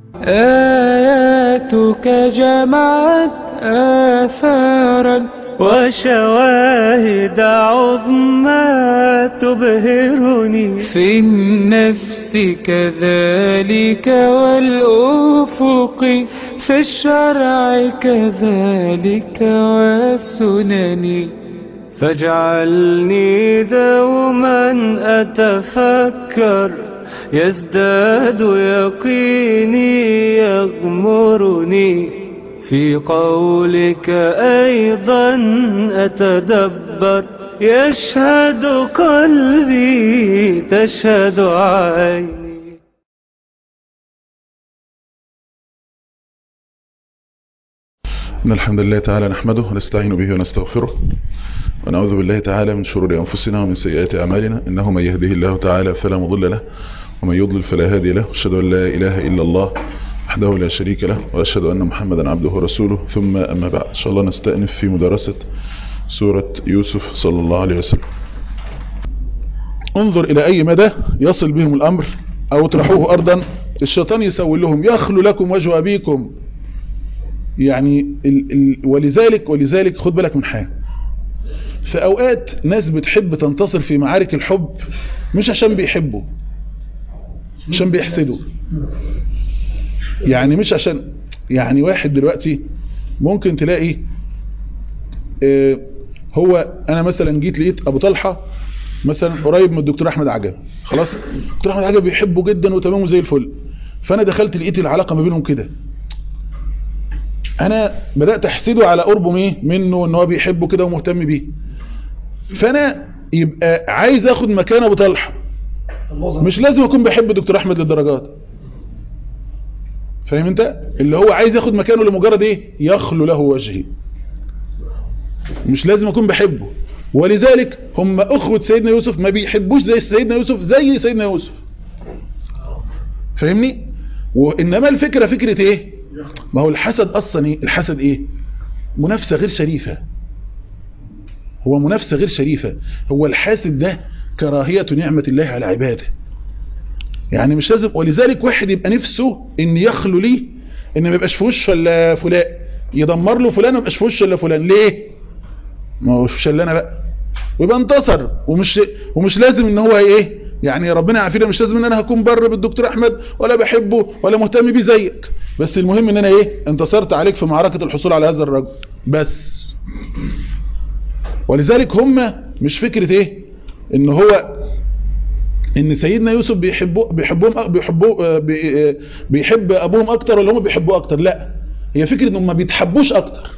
آياتك جمعت آثارا وشواهد عظمى تبهرني في النفس كذلك والأفق في الشرع كذلك والسنن فاجعلني دوما أتفكر يزداد يقيني يغمرني في قولك أيضا أتدبر يشهد قلبي تشهد عيني إن الحمد لله تعالى نحمده ونستعين به ونستغفره ونعوذ بالله تعالى من شرور أنفسنا ومن سيئات أعمالنا إنه من يهده الله تعالى فلا مضل له ومن يضلل فلا هادي له أشهد أن لا إله إلا الله وحده لا شريك له وأشهد أن محمدا عبده ورسوله ثم أما بعد إن شاء الله نستأنف في مدرسة سورة يوسف صلى الله عليه وسلم انظر إلى أي مدى يصل بهم الأمر أو اطرحوه أرضا الشيطان يسوي لهم يخلو لكم وجه أبيكم يعني ال ال ولذلك ولذلك خد بالك من حاجة في أوقات ناس بتحب تنتصر في معارك الحب مش عشان بيحبوا عشان بيحسدوا يعني مش عشان يعني واحد دلوقتي ممكن تلاقي اه هو انا مثلا جيت لقيت ابو طلحه مثلا قريب من الدكتور احمد عجب خلاص الدكتور احمد عجب بيحبه جدا وتمامه زي الفل فانا دخلت لقيت العلاقه ما بينهم كده انا بدات احسده على قربه ميه منه ان هو بيحبه كده ومهتم بيه فانا يبقى عايز اخد مكان ابو طلحه مش لازم اكون بحب دكتور احمد للدرجات فاهم انت اللي هو عايز ياخد مكانه لمجرد ايه يخلو له وجهي مش لازم اكون بحبه ولذلك هم اخوة سيدنا يوسف ما بيحبوش زي سيدنا يوسف زي سيدنا يوسف فاهمني وانما الفكرة فكرة ايه ما هو الحسد اصلا ايه الحسد ايه منافسة غير شريفة هو منافسة غير شريفة هو الحاسد ده كراهية نعمة الله على عباده يعني مش لازم ولذلك واحد يبقى نفسه ان يخلو ليه ان ما يبقاش في وش ولا فلان يدمر له فلان ما يبقاش في وش ولا فلان ليه ما هو مش الا انا بقى ويبقى انتصر ومش ومش لازم ان هو ايه يعني ربنا يعافينا مش لازم ان انا هكون بر بالدكتور احمد ولا بحبه ولا مهتم بيه زيك بس المهم ان انا ايه انتصرت عليك في معركة الحصول على هذا الرجل بس ولذلك هم مش فكرة ايه ان هو ان سيدنا يوسف بيحبوا بيحبهم بيحبوا بيحب ابوهم اكتر ولا هم بيحبوه اكتر لا هي فكرة انهم ما بيتحبوش اكتر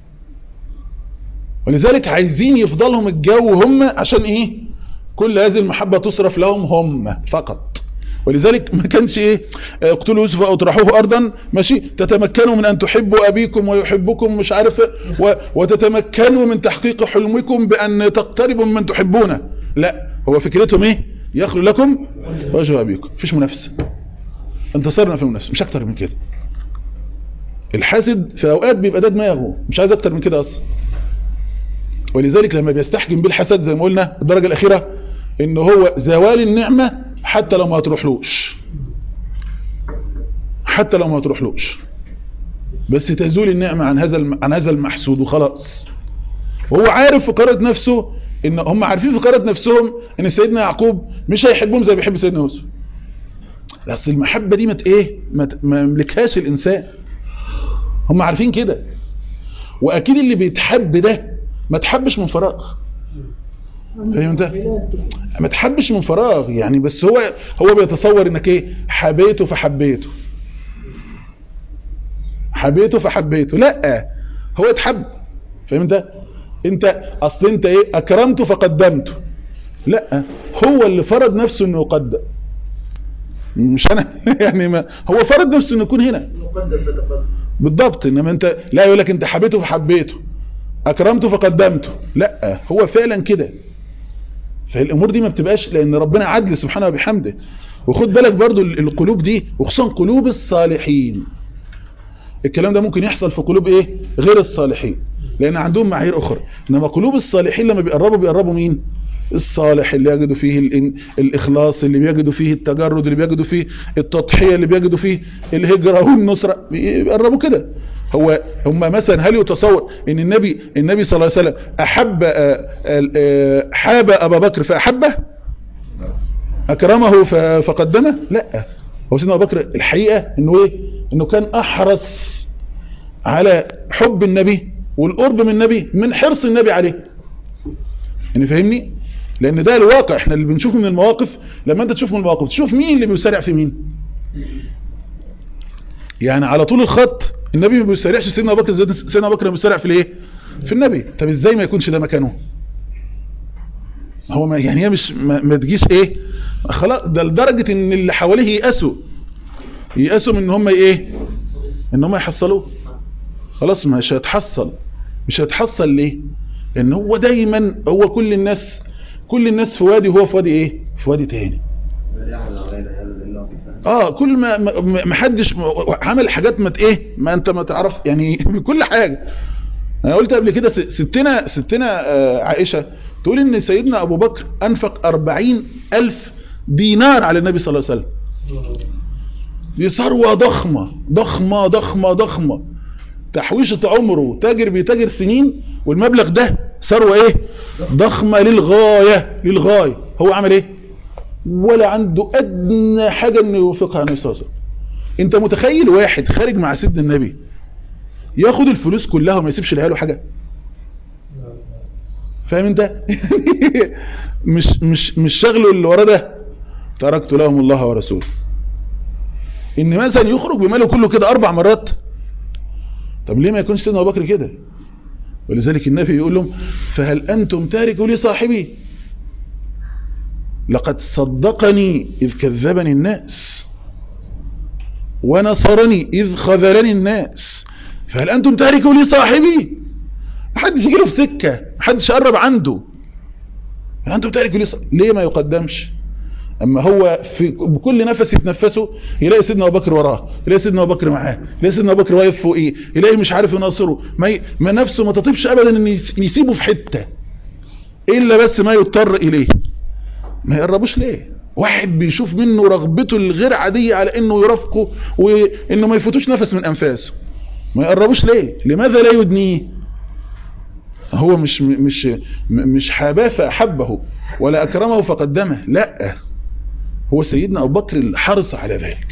ولذلك عايزين يفضلهم الجو هم عشان ايه كل هذه المحبة تصرف لهم هم فقط ولذلك ما كانش ايه اقتلوا يوسف او اطرحوه ارضا ماشي تتمكنوا من ان تحبوا ابيكم ويحبكم مش عارف و وتتمكنوا من تحقيق حلمكم بان تقتربوا من تحبونه لا هو فكرتهم ايه يخلو لكم وجه ابيكم مفيش منافسه انتصرنا في المنافسه مش اكتر من كده الحاسد في اوقات بيبقى ده دماغه مش عايز اكتر من كده اصلا ولذلك لما بيستحكم بالحسد زي ما قلنا الدرجه الاخيره ان هو زوال النعمه حتى لو ما تروحلوش حتى لو ما تروحلوش بس تزول النعمه عن هذا عن هذا المحسود وخلاص وهو عارف في قرارة نفسه ان هم عارفين في قرارة نفسهم ان سيدنا يعقوب مش هيحبهم زي بيحب سيدنا يوسف بس المحبة دي مت ايه ما يملكهاش الانسان هم عارفين كده واكيد اللي بيتحب ده ما تحبش من فراغ فاهم انت ما تحبش من فراغ يعني بس هو هو بيتصور انك ايه حبيته فحبيته حبيته فحبيته لا هو اتحب فاهم انت انت اصل انت ايه اكرمته فقدمته لا هو اللي فرض نفسه انه يقدم مش انا يعني ما هو فرض نفسه انه يكون هنا بالضبط انما انت لا يقول لك انت حبيته فحبيته اكرمته فقدمته لا هو فعلا كده فالامور دي ما بتبقاش لان ربنا عدل سبحانه وبحمده وخد بالك برضو القلوب دي وخصوصا قلوب الصالحين الكلام ده ممكن يحصل في قلوب ايه غير الصالحين لان عندهم معايير اخرى انما قلوب الصالحين لما بيقربوا بيقربوا مين الصالح اللي يجدوا فيه الإن- الإخلاص اللي بيجدوا فيه التجرد اللي بيجدوا فيه التضحية اللي بيجدوا فيه الهجرة والنصرة بيقربوا كده هو هم مثلا هل يتصور ان النبي النبي صلى الله عليه وسلم احب آه، آه، حاب ابا بكر فاحبه اكرمه ف- فقدمه لا هو سيدنا ابو بكر الحقيقه انه ايه انه كان احرص على حب النبي والقرب من النبي من حرص النبي عليه يعني فاهمني لان ده الواقع احنا اللي بنشوفه من المواقف لما انت تشوف من المواقف تشوف مين اللي بيسارع في مين يعني على طول الخط النبي ما بيسارعش سيدنا ابو بكر زي سيدنا ابو بكر بيسارع في الايه في النبي طب ازاي ما يكونش ده مكانه هو ما يعني هي مش ما, ما تجيش ايه خلاص ده لدرجه ان اللي حواليه ييأسوا ييأسوا من ان هم ايه ان هم يحصلوه خلاص مش هيتحصل مش هيتحصل ليه لان هو دايما هو كل الناس كل الناس في وادي وهو في وادي ايه في وادي تاني اه كل ما ما- ما حدش عمل حاجات ما ت- ايه ما انت ما تعرف يعني بكل حاجه انا قلت قبل كده س- ستنا ستنا آه، عائشه تقول ان سيدنا ابو بكر انفق أربعين الف دينار على النبي صلى الله عليه وسلم دي ثروه ضخمه ضخمه ضخمه ضخمه تحويشة عمره تاجر بيتاجر سنين والمبلغ ده ثروه ايه ضخمه للغايه للغايه هو عمل ايه ولا عنده ادنى حاجه انه يوافقها النبي صلى الله عليه وسلم انت متخيل واحد خارج مع سيدنا النبي ياخد الفلوس كلها وما يسيبش لعياله حاجه فاهم انت مش مش مش شغله اللي وراه ده تركت لهم الله ورسوله ان مثلا يخرج بماله كله كده اربع مرات طب ليه ما يكونش سيدنا ابو بكر كده ولذلك النبي يقول لهم فهل انتم تاركوا لي صاحبي لقد صدقني إذ كذبني الناس ونصرني إذ خذلني الناس فهل أنتم تاركوا لي صاحبي محدش يجيله في سكة محدش يقرب عنده هل أنتم تاركوا لي صاحبي ليه ما يقدمش أما هو في بكل نفس يتنفسه يلاقي سيدنا أبو بكر وراه يلاقي سيدنا أبو بكر معاه يلاقي سيدنا أبو بكر واقف فوقيه يلاقي مش عارف يناصره ما, ي... ما نفسه ما تطيبش أبدا أن يس- يسيبه في حتة إلا بس ما يضطر إليه ما يقربوش ليه واحد بيشوف منه رغبته الغير عادية على انه يرافقه وانه ما يفوتوش نفس من انفاسه ما يقربوش ليه لماذا لا يدنيه هو مش مش م- مش حاباه فاحبه ولا اكرمه فقدمه لا هو سيدنا ابو بكر الحرص على ذلك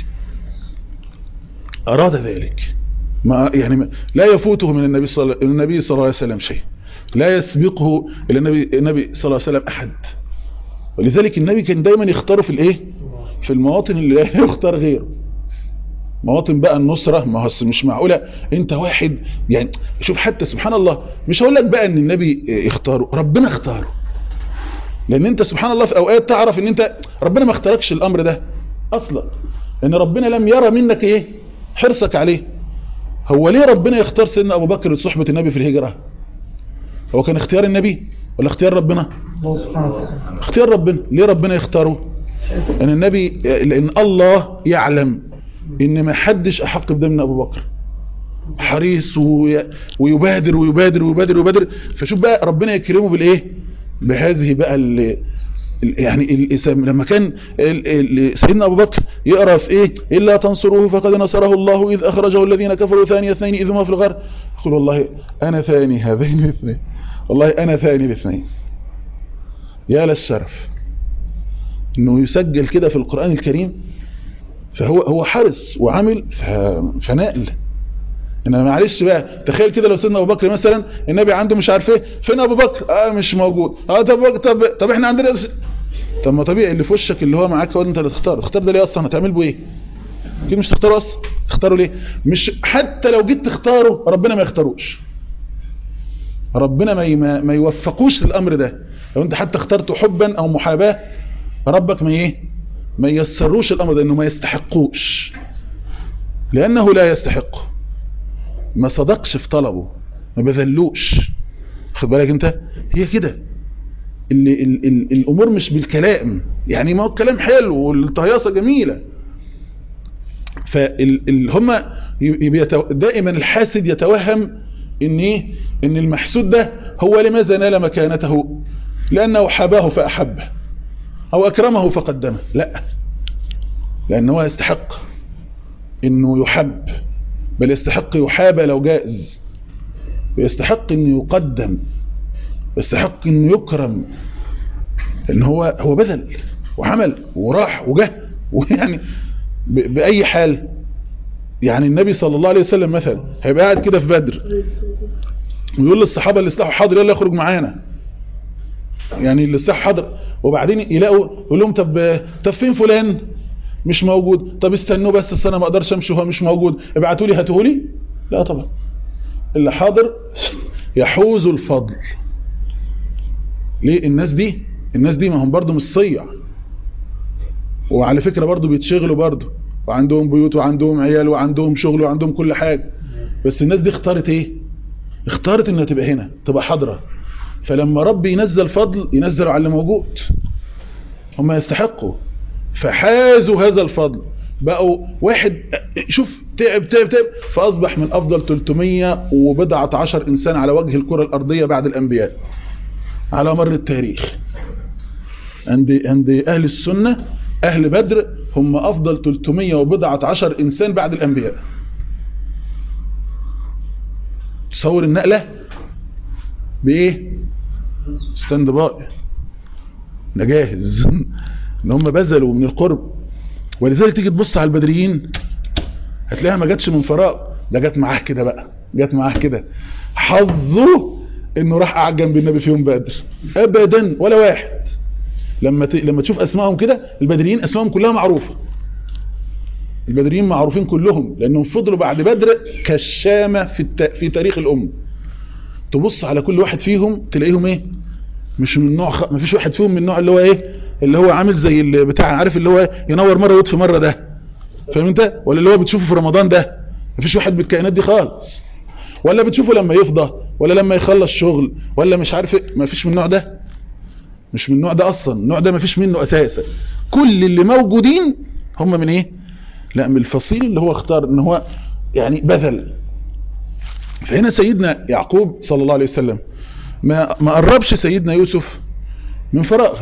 اراد ذلك ما يعني ما لا يفوته من النبي صلى النبي صلى الله عليه وسلم شيء لا يسبقه الى النبي النبي صلى الله عليه وسلم احد ولذلك النبي كان دايما يختاره في الايه في المواطن اللي لا يختار غيره مواطن بقى النصرة ما هو أصل مش معقولة انت واحد يعني شوف حتى سبحان الله مش هقول لك بقى ان النبي يختاره ربنا اختاره لان انت سبحان الله في اوقات تعرف ان انت ربنا ما اختاركش الامر ده اصلا لان ربنا لم يرى منك ايه حرصك عليه هو ليه ربنا يختار سيدنا ابو بكر لصحبة النبي في الهجرة هو كان اختيار النبي ولا اختيار ربنا اختيار ربنا ليه ربنا يختاره ان النبي لان الله يعلم ان ما حدش احق بده من ابو بكر حريص وي- ويبادر ويبادر ويبادر ويبادر فشوف بقى ربنا يكرمه بالايه بهذه بقى ال ال- يعني الاسم لما كان ال- ال- سيدنا ابو بكر يقرا في ايه الا تنصروه فقد نصره الله اذ اخرجه الذين كفروا ثاني اثنين اذ هما في الغار يقول والله انا ثاني هذين الاثنين والله انا ثاني الاثنين يا للشرف انه يسجل كده في القرآن الكريم فهو هو حرص وعمل ف- فنقل انما معلش بقى تخيل كده لو سيدنا ابو بكر مثلا النبي عنده مش عارف ايه فين ابو بكر اه مش موجود اه طب طب طب احنا عندنا طب ما طبيعي اللي في وشك اللي هو معاك هو انت اللي تختار تختار ده ليه اصلا هتعمل به ايه اكيد مش تختاره اصلا تختاره ليه مش حتى لو جيت تختاره ربنا ما يختاروش ربنا ما ي- ما ما يوفقوش للامر ده لو انت حتى اخترته حبا او محاباه ربك ما ايه ما يسروش الامر ده انه ما يستحقوش لانه لا يستحق ما صدقش في طلبه ما بذلوش خد بالك انت هي كده ال ال ال الامور مش بالكلام يعني ما هو الكلام حلو والطهياصه جميله فال هم دائما الحاسد يتوهم ان ايه ان المحسود ده هو لماذا نال مكانته لأنه حباه فأحبه أو أكرمه فقدمه لا لأنه يستحق أنه يحب بل يستحق يحاب لو جائز ويستحق أنه يقدم يستحق أنه يكرم لأن هو هو بذل وعمل وراح وجه ويعني ب- بأي حال يعني النبي صلى الله عليه وسلم مثلا هيبقى قاعد كده في بدر ويقول للصحابة اللي استحوا حاضر يلا يخرج معانا يعني اللي استحوا حاضر وبعدين يلاقوا يقول لهم طب طب فين فلان مش موجود طب استنوا بس أصل انا ما اقدرش امشي وهو مش موجود ابعتوا لي هاتوه لي لا طبعا اللي حاضر يحوز الفضل ليه الناس دي الناس دي ما هم برضو مش صيع وعلى فكرة برضو بيتشغلوا برضو وعندهم بيوت وعندهم عيال وعندهم شغل وعندهم كل حاجة بس الناس دي اختارت ايه اختارت انها تبقى هنا تبقى حاضرة فلما ربي ينزل فضل ينزل على اللي موجود هم يستحقوا فحازوا هذا الفضل بقوا واحد شوف تعب تعب تعب فأصبح من أفضل 300 وبضعة عشر إنسان على وجه الكرة الأرضية بعد الأنبياء على مر التاريخ عند عند أهل السنة أهل بدر هم أفضل 300 وبضعة عشر إنسان بعد الأنبياء تصور النقلة بإيه ستاند باي ده جاهز ان هم بذلوا من القرب ولذلك تيجي تبص على البدريين هتلاقيها ما جاتش من فراغ ده جت معاه كده بقى جت معاه كده حظه انه راح قعد جنب النبي في يوم بدر ابدا ولا واحد لما ت... لما تشوف اسمائهم كده البدريين اسمائهم كلها معروفه البدريين معروفين كلهم لانهم فضلوا بعد بدر كالشامه في الت... في تاريخ الامه تبص على كل واحد فيهم تلاقيهم ايه مش من نوع خ... مفيش واحد فيهم من النوع اللي هو ايه اللي هو عامل زي اللي بتاع عارف اللي هو ينور مره ويطفي مره ده فاهم انت ولا اللي هو بتشوفه في رمضان ده مفيش واحد بالكائنات دي خالص ولا بتشوفه لما يفضى ولا لما يخلص شغل ولا مش عارف ايه مفيش من النوع ده مش من النوع ده اصلا النوع ده مفيش منه اساسا كل اللي موجودين هم من ايه لا من الفصيل اللي هو اختار ان هو يعني بذل فهنا سيدنا يعقوب صلى الله عليه وسلم ما ما قربش سيدنا يوسف من فراغ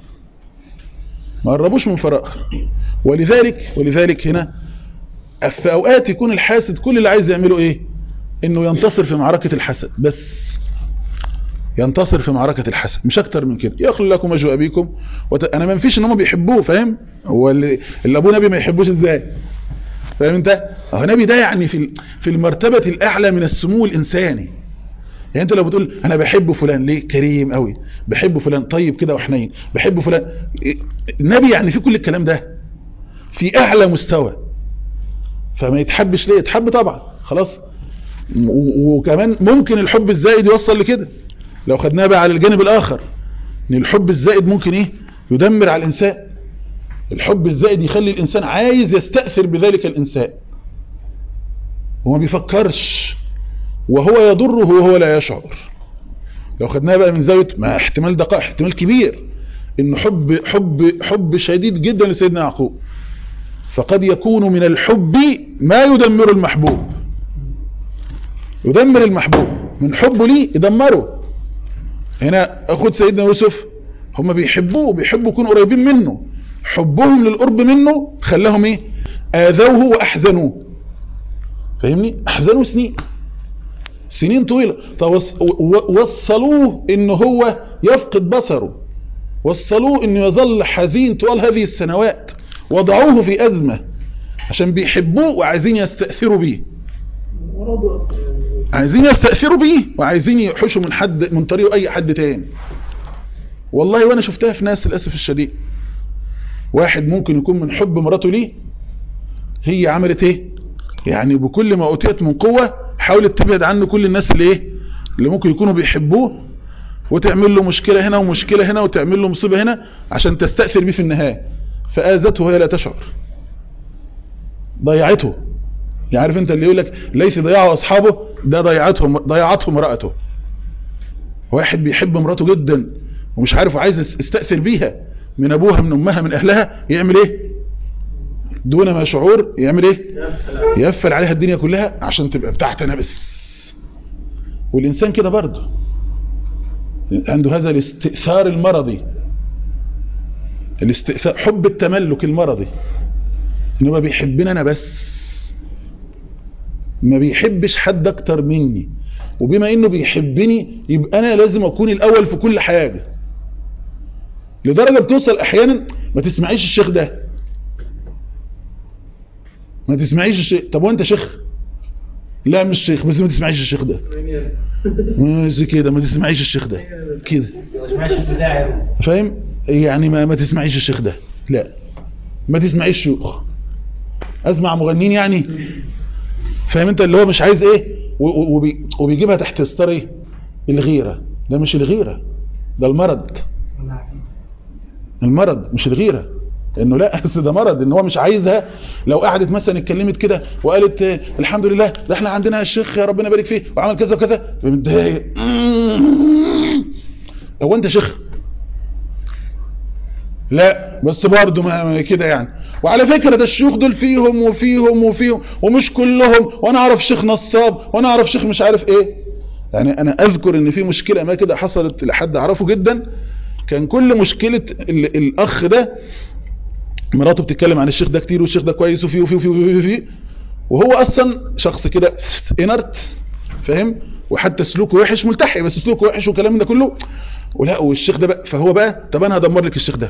ما قربوش من فراغ ولذلك ولذلك هنا في اوقات يكون الحاسد كل اللي عايز يعمله ايه انه ينتصر في معركة الحسد بس ينتصر في معركة الحسد مش اكتر من كده يخلو لكم وجه ابيكم وت... انا ما منفيش ان هم بيحبوه فاهم هو اللي, اللي ابوه نبي ما يحبوش ازاي فاهم انت اهو نبي ده يعني في في المرتبة الاعلى من السمو الانساني يعني انت لو بتقول انا بحب فلان ليه كريم قوي بحب فلان طيب كده وحنين بحب فلان النبي يعني في كل الكلام ده في اعلى مستوى فما يتحبش ليه يتحب طبعا خلاص وكمان ممكن الحب الزائد يوصل لكده لو خدناها بقى على الجانب الاخر ان الحب الزائد ممكن ايه يدمر على الانسان الحب الزائد يخلي الانسان عايز يستأثر بذلك الانسان وما بيفكرش وهو يضره وهو لا يشعر لو خدناها بقى من زاويه ما احتمال دقائق احتمال كبير ان حب حب حب شديد جدا لسيدنا يعقوب فقد يكون من الحب ما يدمر المحبوب يدمر المحبوب من حبه ليه يدمره هنا اخد سيدنا يوسف هم بيحبوه بيحبوا يكونوا قريبين منه حبهم للقرب منه خلاهم ايه اذوه واحزنوه فاهمني احزنوا سنين سنين طويلة وصلوه ان هو يفقد بصره وصلوه انه يظل حزين طوال هذه السنوات وضعوه في ازمة عشان بيحبوه وعايزين يستأثروا بيه عايزين يستأثروا بيه وعايزين يحشوا من حد من طريقه اي حد تاني والله وانا شفتها في ناس للأسف الشديد واحد ممكن يكون من حب مراته ليه هي عملت ايه يعني بكل ما اوتيت من قوة حاولت تبعد عنه كل الناس اللي ايه اللي ممكن يكونوا بيحبوه وتعمل له مشكلة هنا ومشكلة هنا وتعمل له مصيبة هنا عشان تستأثر بيه في النهاية فآذته وهي لا تشعر ضيعته يعني عارف انت اللي يقول لك ليس ضيعه اصحابه ده ضيعتهم ضيعته امرأته واحد بيحب مراته جدا ومش عارف عايز يستأثر بيها من ابوها من امها من اهلها يعمل ايه دون ما شعور يعمل ايه يقفل عليها الدنيا كلها عشان تبقى بتاعتنا بس والانسان كده برضه عنده هذا الاستئثار المرضي الاستئثار حب التملك المرضي انه ما بيحبني انا بس ما بيحبش حد اكتر مني وبما انه بيحبني يبقى انا لازم اكون الاول في كل حاجة لدرجة بتوصل احيانا ما تسمعيش الشيخ ده ما تسمعيش الشيخ طب وانت شيخ لا مش شيخ بس ما تسمعيش الشيخ ده مش كده ما تسمعيش الشيخ ده كده فاهم يعني ما, ما تسمعيش الشيخ ده لا ما تسمعيش شيوخ اسمع مغنين يعني فاهم انت اللي هو مش عايز ايه وبي وبيجيبها تحت ستار ايه الغيرة ده مش الغيرة ده المرض المرض مش الغيرة انه لا بس ده مرض ان هو مش عايزها لو قعدت مثلا اتكلمت كده وقالت الحمد لله ده احنا عندنا الشيخ يا ربنا يبارك فيه وعمل كذا وكذا متضايق هو انت شيخ لا بس برضه ما كده يعني وعلى فكرة ده الشيوخ دول فيهم وفيهم وفيهم ومش كلهم وانا اعرف شيخ نصاب وانا اعرف شيخ مش عارف ايه يعني انا اذكر ان في مشكلة ما كده حصلت لحد اعرفه جدا كان كل مشكلة الاخ ده مراته بتتكلم عن الشيخ ده كتير والشيخ ده كويس وفيه وفيه وفيه وفيه, وفيه وهو اصلا شخص كده انرت فاهم وحتى سلوكه وحش ملتحي بس سلوكه وحش وكلام ده كله ولا والشيخ ده بقى فهو بقى طب انا هدمر لك الشيخ ده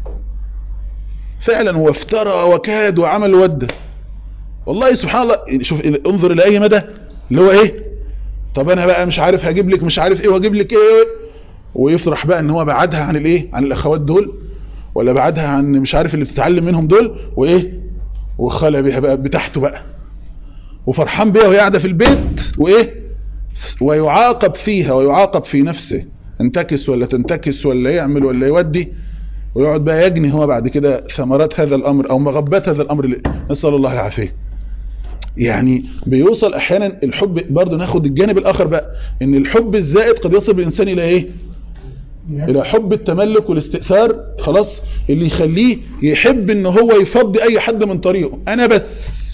فعلا هو افترى وكاد وعمل ود والله سبحان الله شوف انظر الى اي مدى اللي هو ايه طب انا بقى مش عارف هجيب لك مش عارف ايه واجيب لك ايه ويفرح بقى ان هو بعدها عن الايه عن الاخوات دول ولا بعدها عن مش عارف اللي بتتعلم منهم دول وايه وخلى بيها بقى بتاعته بقى وفرحان بيها وهي قاعده في البيت وايه ويعاقب فيها ويعاقب في نفسه انتكس ولا تنتكس ولا يعمل ولا يودي ويقعد بقى يجني هو بعد كده ثمرات هذا الامر او مغبات هذا الامر نسال الله العافيه يعني بيوصل احيانا الحب برضه ناخد الجانب الاخر بقى ان الحب الزائد قد يصل الانسان الى ايه الى حب التملك والاستئثار خلاص اللي يخليه يحب ان هو يفضي اي حد من طريقه انا بس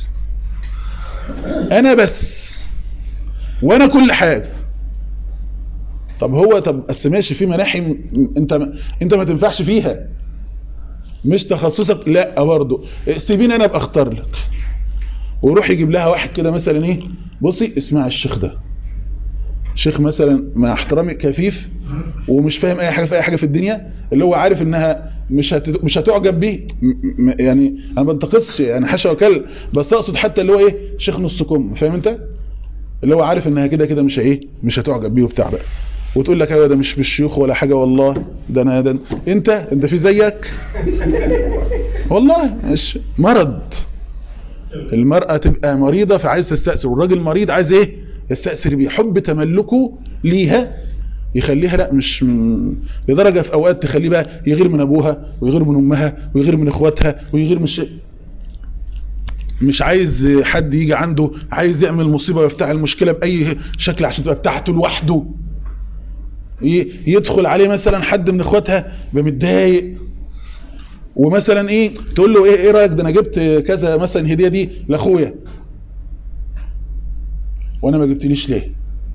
انا بس وانا كل حاجة طب هو طب بس ماشي في مناحي انت انت ما تنفعش فيها مش تخصصك لا برضه سيبيني انا ابقى اختار لك وروح يجيب لها واحد كده مثلا ايه بصي اسمع الشيخ ده شيخ مثلا مع احترامي كفيف ومش فاهم اي حاجه في اي حاجه في الدنيا اللي هو عارف انها مش هت... مش هتعجب بيه يعني انا ما بنتقصش يعني حاشا وكل بس اقصد حتى اللي هو ايه شيخ نص كم فاهم انت اللي هو عارف انها كده كده مش ايه مش هتعجب بيه وبتاع بقى وتقول لك ايوه ده مش بالشيوخ ولا حاجه والله ده انا ده انت انت في زيك والله مش مرض المرأة تبقى مريضة فعايز تستأثر والراجل مريض عايز ايه يستأثر بيه حب تملكه ليها يخليها لا مش م... لدرجة في اوقات تخليه بقى يغير من ابوها ويغير من امها ويغير من اخواتها ويغير من الشيء مش عايز حد يجي عنده عايز يعمل مصيبة ويفتح المشكلة بأي شكل عشان تبقى بتاعته لوحده يدخل عليه مثلا حد من اخواتها بمتضايق ومثلا ايه تقول له ايه ايه رايك ده انا جبت كذا مثلا هديه دي لاخويا وانا ما جبتليش ليه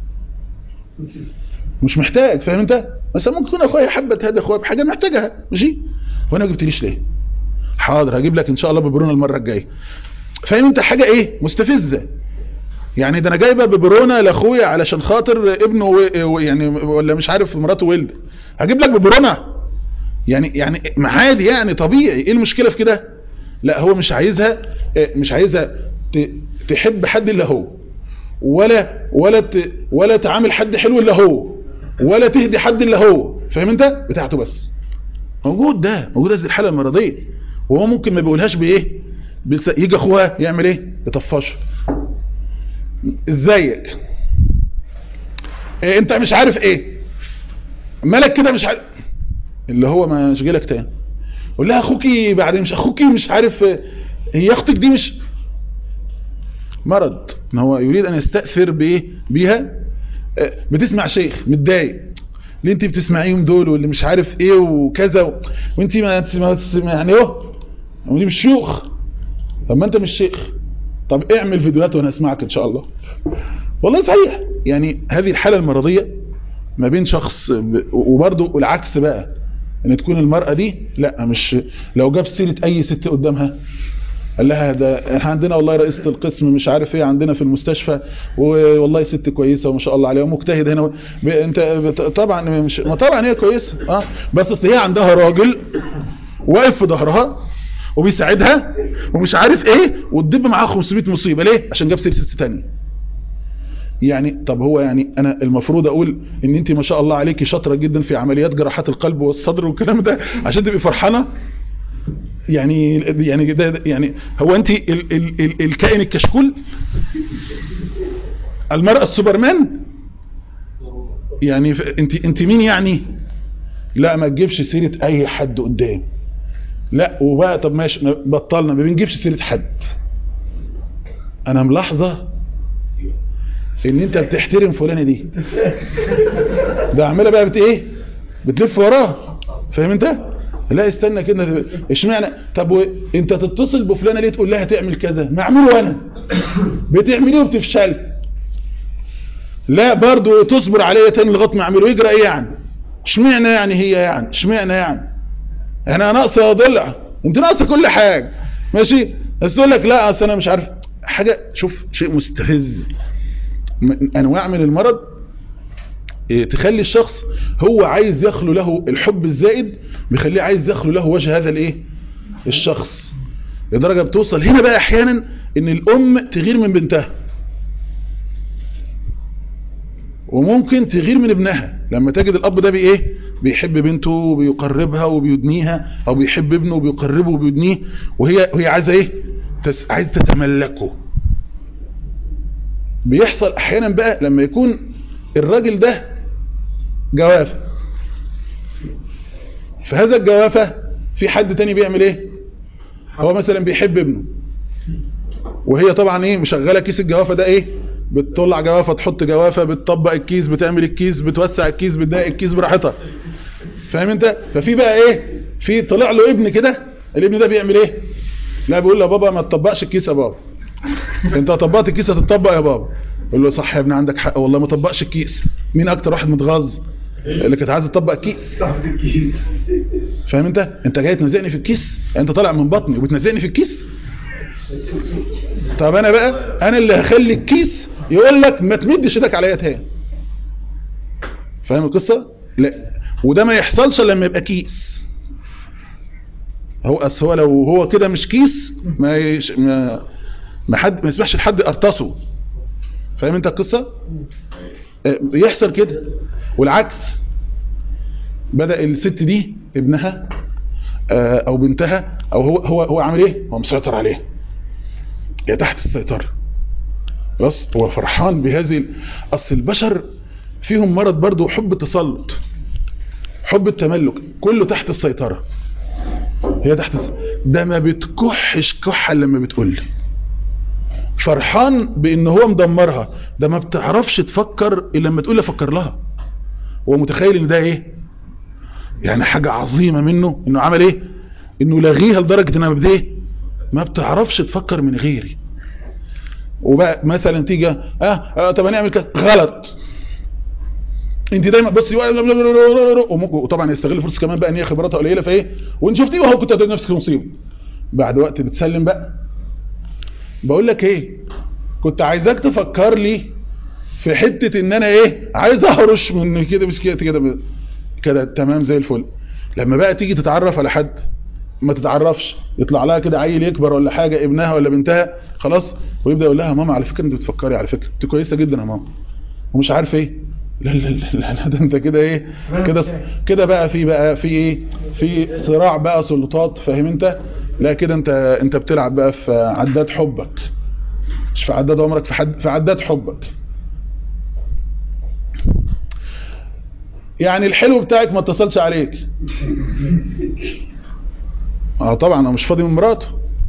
مش محتاج فاهم انت مثلا ممكن تكون اخويا حبه هذا اخويا بحاجه محتاجها ماشي وانا ما جبتليش ليه حاضر هجيب لك ان شاء الله ببرونه المره الجايه فاهم انت حاجه ايه مستفزه يعني ده انا جايبه ببرونه لاخويا علشان خاطر ابنه و... يعني ولا مش عارف مراته ولد هجيب لك ببرونه يعني يعني عادي يعني طبيعي ايه المشكله في كده لا هو مش عايزها مش عايزها تحب حد الا هو ولا ولا ت... ولا تعامل حد حلو الا هو ولا تهدي حد الا هو فاهم انت بتاعته بس موجود ده موجود هذه الحاله المرضيه وهو ممكن ما بيقولهاش بايه بلس... يجي اخوها يعمل ايه يطفشه ازيك إيه انت مش عارف ايه مالك كده مش عارف اللي هو ما يشغلك تاني قول لها اخوكي بعد مش اخوكي مش عارف هي اختك دي مش مرض ما هو يريد ان يستأثر بايه بيها بتسمع شيخ متضايق اللي انت بتسمعيهم دول واللي مش عارف ايه وكذا و... وانت ما, ما يعني اهو ودي مش شيوخ طب ما انت مش شيخ طب اعمل فيديوهات وانا اسمعك ان شاء الله والله صحيح يعني هذه الحالة المرضية ما بين شخص ب- وبرضه العكس بقى ان تكون المرأة دي لا مش لو جاب سيرة اي ست قدامها قال لها ده احنا عندنا والله رئيسة القسم مش عارف ايه عندنا في المستشفى والله ست كويسة وما شاء الله عليها ومجتهد هنا ب- انت بت- طبعا مش ما طبعا هي كويسة اه بس اصل هي عندها راجل واقف في ظهرها وبيساعدها ومش عارف ايه وتدب معاها 500 مصيبة ليه عشان جاب سيرة ست تانية يعني طب هو يعني انا المفروض اقول ان انت ما شاء الله عليكي شاطره جدا في عمليات جراحات القلب والصدر والكلام ده عشان تبقي فرحانه يعني يعني ده ده- يعني هو انت ال ال ال الكائن الكشكول المرأة السوبرمان يعني ف- انت انت مين يعني لا ما تجيبش سيرة اي حد قدام لا وبقى طب ماشي ما- بطلنا ما بنجيبش سيرة حد انا ملاحظة ان انت بتحترم فلانة دي ده عمالة بقى بت ايه بتلف وراه فاهم انت لا استنى كده اشمعنى طب و... انت تتصل بفلانة ليه تقول لها تعمل كذا ما اعمله انا بتعمليه وبتفشل لا برضو تصبر عليا تاني لغايه ما اعمله يجرى ايه يعني اشمعنى يعني هي يعني اشمعنى يعني انا ناقصه ضلع انت ناقصه كل حاجه ماشي بس تقول لك لا اصل انا مش عارف حاجه شوف شيء مستفز م- انواع من المرض إيه، تخلي الشخص هو عايز يخلو له الحب الزائد بيخليه عايز يخلو له وجه هذا الايه الشخص لدرجه بتوصل هنا بقى احيانا ان الام تغير من بنتها وممكن تغير من ابنها لما تجد الاب ده بايه بيحب بنته وبيقربها وبيدنيها او بيحب ابنه وبيقربه وبيدنيه وهي وهي عايزه ايه تس... عايزه تتملكه بيحصل احيانا بقى لما يكون الراجل ده جوافه في هذا الجوافه في حد تاني بيعمل ايه هو مثلا بيحب ابنه وهي طبعا ايه مشغله كيس الجوافه ده ايه بتطلع جوافه تحط جوافه بتطبق الكيس بتعمل الكيس بتوسع الكيس بتضايق الكيس براحتها فاهم انت ففي بقى ايه في طلع له ابن كده الابن ده بيعمل ايه لا بيقول له يا بابا ما تطبقش الكيس يا بابا انت طبقت الكيس هتطبق يا بابا يقول له صح يا ابني عندك حق والله ما طبقش الكيس مين اكتر واحد متغاظ اللي كانت عايزه تطبق الكيس فاهم انت انت جاي تنزقني في الكيس انت طالع من بطني وبتنزقني في الكيس طب انا بقى انا اللي هخلي الكيس يقول لك ما تمدش ايدك عليا تاني فاهم القصه لا وده ما يحصلش الا لما يبقى كيس هو اصل هو لو هو كده مش كيس ما يش ما ما حد ما يسمحش لحد يقرطسه فاهم انت القصه آه، يحصل كده والعكس بدأ الست دي ابنها آه، او بنتها او هو هو هو عامل ايه هو مسيطر عليه هي تحت السيطرة خلاص هو فرحان بهذه ال- اصل البشر فيهم مرض برضو حب التسلط حب التملك كله تحت السيطرة هي تحت الس... ده ما بتكحش كحة لما بتقول لي فرحان بان هو مدمرها ده ما بتعرفش تفكر الا لما تقول لي افكر لها هو متخيل ان ده ايه يعني حاجة عظيمة منه انه عمل ايه انه لغيها لدرجة انها بده ايه ما بتعرفش تفكر من غيري وبقى مثلا تيجي اه, آه طب هنعمل كذا غلط انت دايما بس وممكن وطبعا يستغل فرصه كمان بقى ان هي خبراتها قليله فايه وانت شفتيه وهو كنت هتلاقي نفسك في مصيبه بعد وقت بتسلم بقى بقول لك ايه كنت عايزاك تفكر لي في حته ان انا ايه عايز اهرش من كده بس كده كده كده تمام زي الفل لما بقى تيجي تتعرف على حد ما تتعرفش يطلع لها كده عيل يكبر ولا حاجة ابنها ولا بنتها خلاص ويبدأ يقول لها ماما على فكرة انت بتفكري على فكرة انت كويسة جدا يا ماما ومش عارف ايه لا لا لا لا, لا ده انت كده ايه كده كده بقى في بقى في ايه في صراع بقى سلطات فاهم انت لا كده انت انت بتلعب بقى في عداد حبك مش في عداد عمرك في حد في عداد حبك يعني الحلو بتاعك ما اتصلش عليك اه طبعا انا مش فاضي من مراته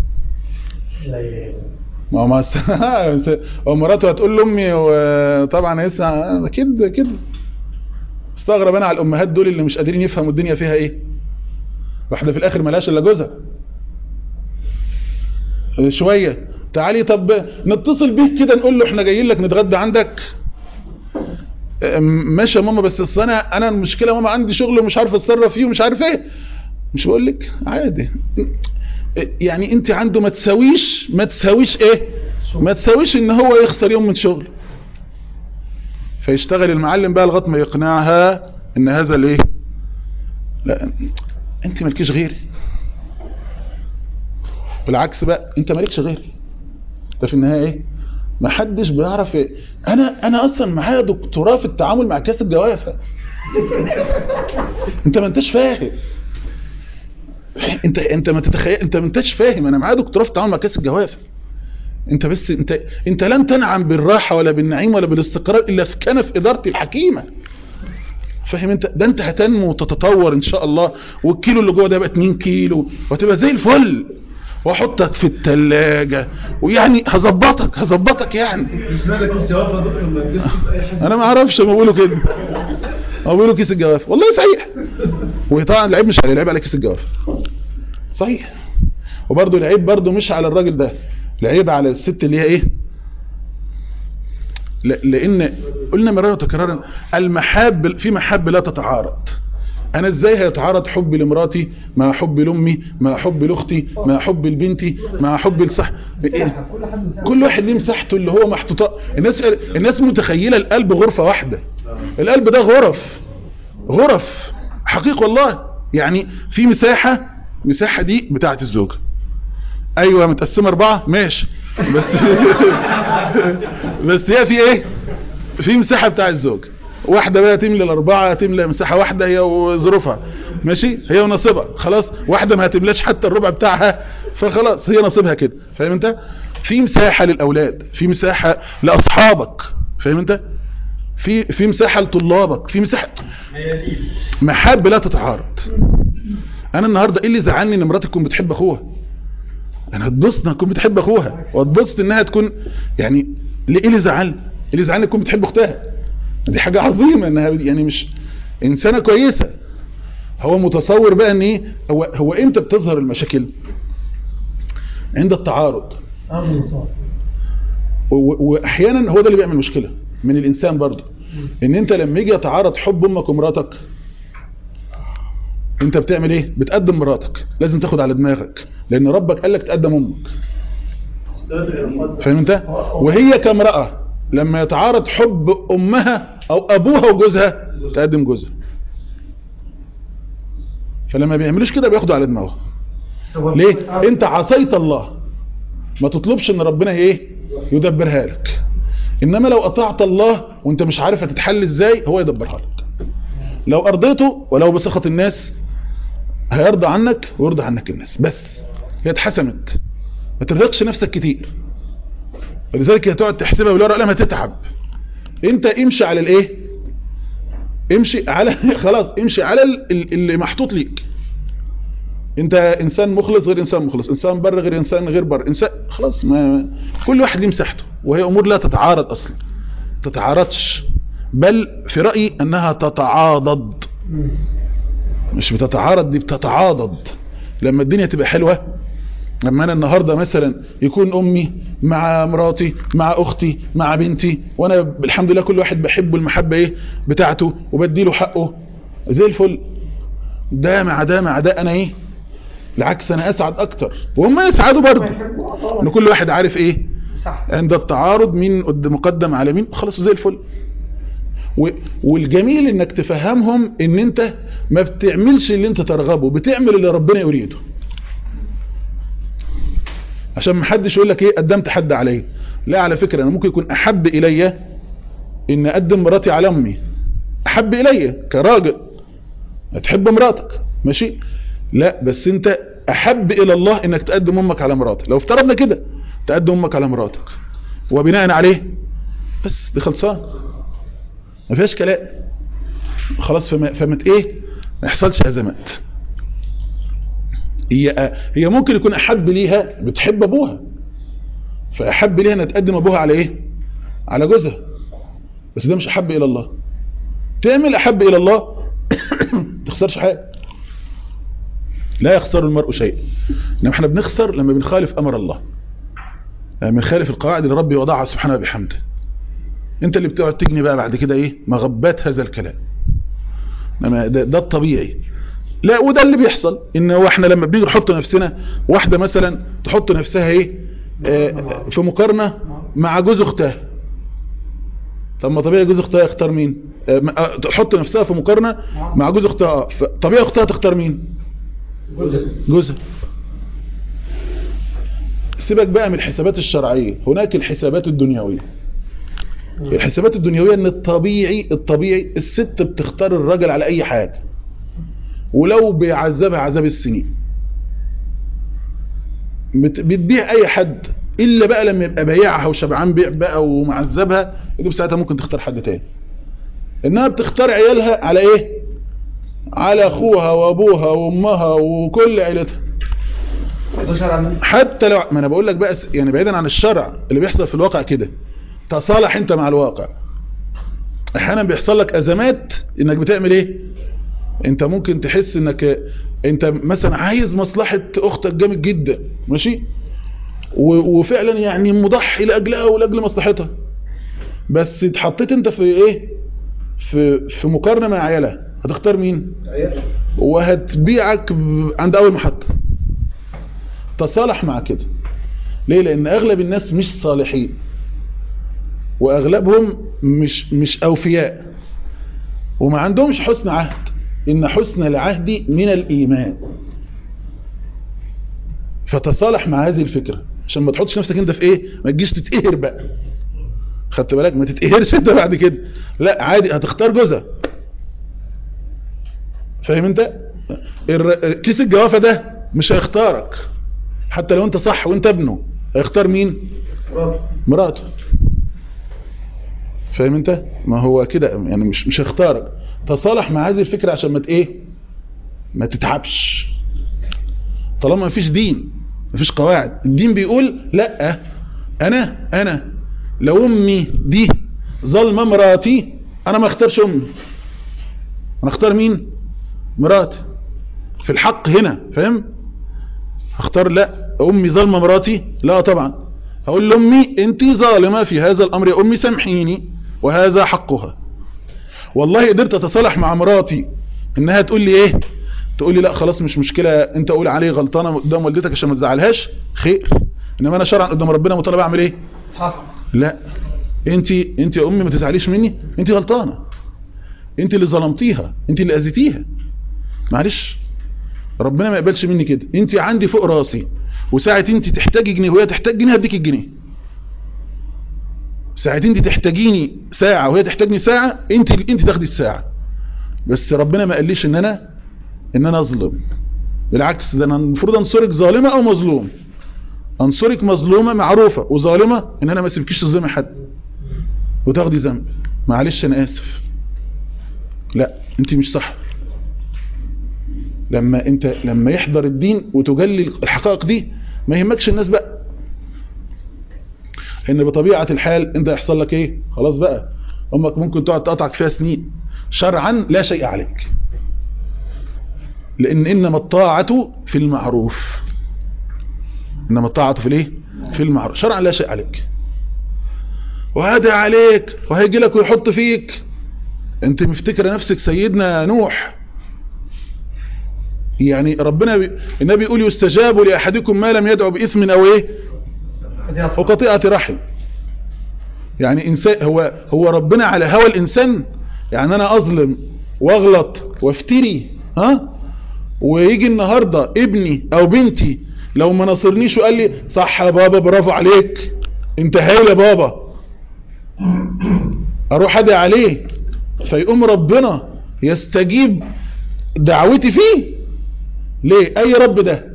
ما هو ما هو مراته هتقول لامي وطبعا لسه كده كده استغرب انا على الامهات دول اللي مش قادرين يفهموا الدنيا فيها ايه واحده في الاخر ملهاش الا جوزها شويه تعالي طب نتصل بيك كده نقول له احنا جايين لك نتغدى عندك ماشي يا ماما بس اصل انا انا المشكله ماما عندي شغل ومش عارف اتصرف فيه ومش عارف ايه مش بقول لك عادي يعني انت عنده ما تساويش ما تساويش ايه ما تساويش ان هو يخسر يوم من شغل فيشتغل المعلم بقى لغايه ما يقنعها ان هذا الايه لا انت مالكيش غيري بالعكس بقى انت مالكش غيري ده في النهايه ايه ما حدش بيعرف ايه انا انا اصلا معايا دكتوراه في التعامل مع كاس الجوافه انت ما انتش فاهم انت انت ما تتخيل انت ما انتش فاهم انا معايا دكتوراه في التعامل مع كاس الجوافه انت بس انت انت لن تنعم بالراحه ولا بالنعيم ولا بالاستقرار الا في كنف ادارتي الحكيمه فاهم انت ده انت هتنمو وتتطور ان شاء الله والكيلو اللي جوه ده يبقى 2 كيلو وهتبقى زي الفل واحطك في التلاجة ويعني هظبطك هظبطك يعني مش مالك الجواب يا دكتور ما تجيش في اي حاجه انا ما اعرفش ما بيقولوا كده ما بيقولوا كيس الجوافه والله صحيح وطبعا العيب مش على العيب على كيس الجوافه صحيح وبرضه العيب برضه مش على الراجل ده العيب على الست اللي هي ايه ل- لان قلنا مرارا وتكرارا المحاب في محاب لا تتعارض انا ازاي هيتعارض حبي لمراتي مع حبي لامي مع حبي لاختي مع حبي لبنتي مع حبي لصح كل واحد ليه مساحته اللي هو محطوطه الناس الناس متخيله القلب غرفه واحده القلب ده غرف غرف حقيقة والله يعني في مساحة مساحة دي بتاعت الزوجة ايوه متقسمة اربعة ماشي بس بس هي في ايه في مساحة بتاع الزوج واحدة بقى تملى الاربعة تملى مساحة واحدة هي وظروفها ماشي هي ونصيبها خلاص واحدة ما هتملاش حتى الربع بتاعها فخلاص هي نصيبها كده فاهم انت في مساحة للاولاد في مساحة لاصحابك فاهم انت في في مساحة لطلابك في مساحة محاب لا تتعارض انا النهاردة ايه اللي زعلني ان مراتي تكون بتحب اخوها انا هتبسط انها تكون بتحب اخوها واتبسط انها تكون يعني ليه ايه اللي زعلني ايه اللي زعلني تكون بتحب اختها دي حاجة عظيمة انها يعني مش انسانة كويسة هو متصور بقى ان ايه هو هو امتى بتظهر المشاكل عند التعارض ارض صعب و- واحيانا هو ده اللي بيعمل مشكلة من الانسان برضه ان انت لما يجي يتعارض حب امك ومراتك انت بتعمل ايه بتقدم مراتك لازم تاخد على دماغك لان ربك قال لك تقدم امك فاهم انت وهي كامرأة لما يتعارض حب امها او ابوها وجوزها تقدم جوزها فلما بيعملوش كده بياخدوا على دماغه ليه انت عصيت الله ما تطلبش ان ربنا ايه يدبرها لك انما لو اطعت الله وانت مش عارف هتتحل ازاي هو يدبرها لك لو ارضيته ولو بسخط الناس هيرضى عنك ويرضى عنك الناس بس هي اتحسمت ما ترهقش نفسك كتير ولذلك هتقعد تحسبها بالورقه لما تتعب انت امشي على الايه امشي على خلاص امشي على ال- ال- اللي محطوط ليك انت انسان مخلص غير انسان مخلص انسان بر غير انسان غير بر انسان خلاص ما كل واحد ليه مساحته وهي امور لا تتعارض اصلا تتعارضش بل في رايي انها تتعاضد مش بتتعارض دي بتتعاضد لما الدنيا تبقى حلوه لما انا النهارده مثلا يكون امي مع مراتي مع اختي مع بنتي وانا الحمد لله كل واحد بحبه المحبه ايه بتاعته وبديله حقه زي الفل ده مع ده مع ده انا ايه بالعكس انا اسعد اكتر وهم يسعدوا برضه ان كل واحد عارف ايه عند التعارض مين قد- مقدم على مين خلاص زي الفل و- والجميل انك تفهمهم ان انت ما بتعملش اللي انت ترغبه بتعمل اللي ربنا يريده عشان ما حدش يقول لك ايه قدمت حد عليا لا على فكرة انا ممكن يكون احب الي ان اقدم مراتي على امي احب الي كراجل هتحب مراتك ماشي لا بس انت احب الى الله انك تقدم امك على مراتك لو افترضنا كده تقدم امك على مراتك وبناء عليه بس دي خلصان ما فيهاش كلام خلاص فما فمت ايه ما يحصلش ازمات هي هي ممكن يكون احب ليها بتحب ابوها فاحب ليها انها تقدم ابوها على ايه على جوزها بس ده مش احب الى الله تعمل احب الى الله تخسرش حاجه لا يخسر المرء شيئا انما احنا بنخسر لما بنخالف امر الله لما بنخالف القواعد اللي ربي وضعها سبحانه وبحمده انت اللي بتقعد تجني بقى بعد كده ايه مغبات هذا الكلام انما ده, ده الطبيعي لا وده اللي بيحصل ان هو احنا لما بنيجي نحط نفسنا واحده مثلا تحط نفسها ايه آه في مقارنه مع جوز اختها طب ما طبيعي جوز اختها يختار مين آه م- آه، تحط نفسها في مقارنه مع جوز اختها آه، ف- طبيعي اختها تختار مين جوزها سيبك بقى من الحسابات الشرعيه هناك الحسابات الدنيويه الحسابات الدنيويه ان الطبيعي الطبيعي الست بتختار الراجل على اي حاجه ولو بيعذبها عذاب السنين بت- بتبيع اي حد الا بقى لما يبقى بايعها وشبعان بيع بقى ومعذبها يجب ساعتها ممكن تختار حد تاني انها بتختار عيالها على ايه على اخوها وابوها وامها وكل عيلتها ده شرع حتى لو ما انا بقول لك بقى س- يعني بعيدا عن الشرع اللي بيحصل في الواقع كده تصالح انت مع الواقع احيانا بيحصل لك ازمات انك بتعمل ايه انت ممكن تحس انك انت مثلا عايز مصلحة اختك جامد جدا ماشي و- وفعلا يعني مضحي لاجلها ولاجل مصلحتها بس اتحطيت انت في ايه في في مقارنة مع عيالها هتختار مين وهتبيعك ب- عند اول محطة تصالح مع كده ليه لان اغلب الناس مش صالحين واغلبهم مش مش اوفياء وما عندهمش حسن عهد ان حسن العهد من الايمان فتصالح مع هذه الفكرة عشان ما تحطش نفسك انت في ايه ما تجيش تتقهر بقى خدت بالك ما تتقهرش انت بعد كده لا عادي هتختار جوزها فاهم انت الر- كيس الجوافة ده مش هيختارك حتى لو انت صح وانت ابنه هيختار مين مراته فاهم انت ما هو كده يعني مش مش هيختارك تصالح مع هذه الفكرة عشان ما ت- ايه ما تتعبش طالما ما فيش دين ما فيش قواعد الدين بيقول لا انا انا لو امي دي ظلمه مراتي انا ما اختارش امي انا اختار مين مراتي في الحق هنا فاهم اختار لا امي ظلمه مراتي لا طبعا هقول لامي انت ظالمه في هذا الامر يا امي سامحيني وهذا حقها والله قدرت اتصالح مع مراتي انها تقول لي ايه تقول لي لا خلاص مش مشكله انت قول عليه غلطانه قدام والدتك عشان ما تزعلهاش خير انما انا شرعا قدام ربنا مطالب اعمل ايه حق لا انت انت يا امي ما تزعليش مني انت غلطانه انت اللي ظلمتيها انت اللي اذيتيها معلش ربنا ما يقبلش مني كده انت عندي فوق راسي وساعة انت تحتاجي جنيه وهي تحتاج جنيه هديك الجنيه ساعة انت تحتاجيني ساعة وهي تحتاجني ساعة انت انت تاخدي الساعة بس ربنا ما قاليش ان انا ان انا اظلم بالعكس ده انا المفروض انصرك ظالمة او مظلوم انصرك مظلومة معروفة وظالمة ان انا ما اسيبكيش تظلمي حد وتاخدي ذنب معلش انا اسف لا انت مش صح لما انت لما يحضر الدين وتجلي الحقائق دي ما يهمكش الناس بقى ان بطبيعة الحال انت يحصل لك ايه خلاص بقى امك ممكن تقعد تقطعك فيها سنين شرعا لا شيء عليك لان انما الطاعة في المعروف انما الطاعة في الايه في المعروف شرعا لا شيء عليك وهذا عليك وهيجي لك ويحط فيك انت مفتكره نفسك سيدنا نوح يعني ربنا بي... النبي يقول يستجاب لأحدكم ما لم يدعو بإثم أو إيه وقطيعة رحم يعني إنسان هو هو ربنا على هوى الإنسان يعني أنا أظلم واغلط وافتري ها ويجي النهاردة ابني أو بنتي لو ما نصرنيش وقال لي صح يا بابا برافو عليك انت هايل يا بابا اروح ادعي عليه فيقوم ربنا يستجيب دعوتي فيه ليه اي رب ده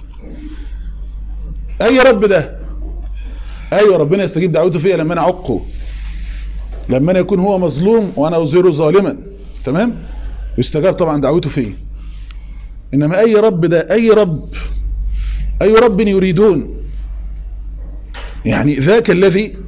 اي رب ده ايوه ربنا يستجيب دعوته فيا لما انا اعقه لما انا يكون هو مظلوم وانا اظهره ظالما تمام يستجاب طبعا دعوته فيه انما اي رب ده اي رب اي رب يريدون يعني ذاك الذي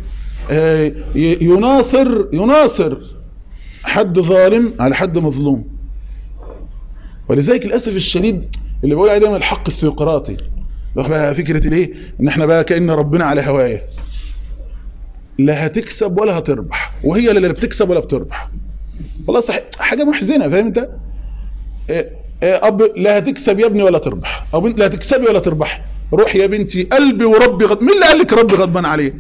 يناصر يناصر حد ظالم على حد مظلوم ولذلك للاسف الشديد اللي بقول عليه دايما الحق الثيوقراطي بقى فكره الايه ان احنا بقى كان ربنا على هوايه لا هتكسب ولا هتربح وهي لا بتكسب ولا بتربح والله صح حاجه محزنه فاهم انت إيه إيه اب لا هتكسب يا ابني ولا تربح او بنت لا هتكسبي ولا تربحي روح يا بنتي قلبي وربي غض... مين اللي قال لك ربي غضبان عليه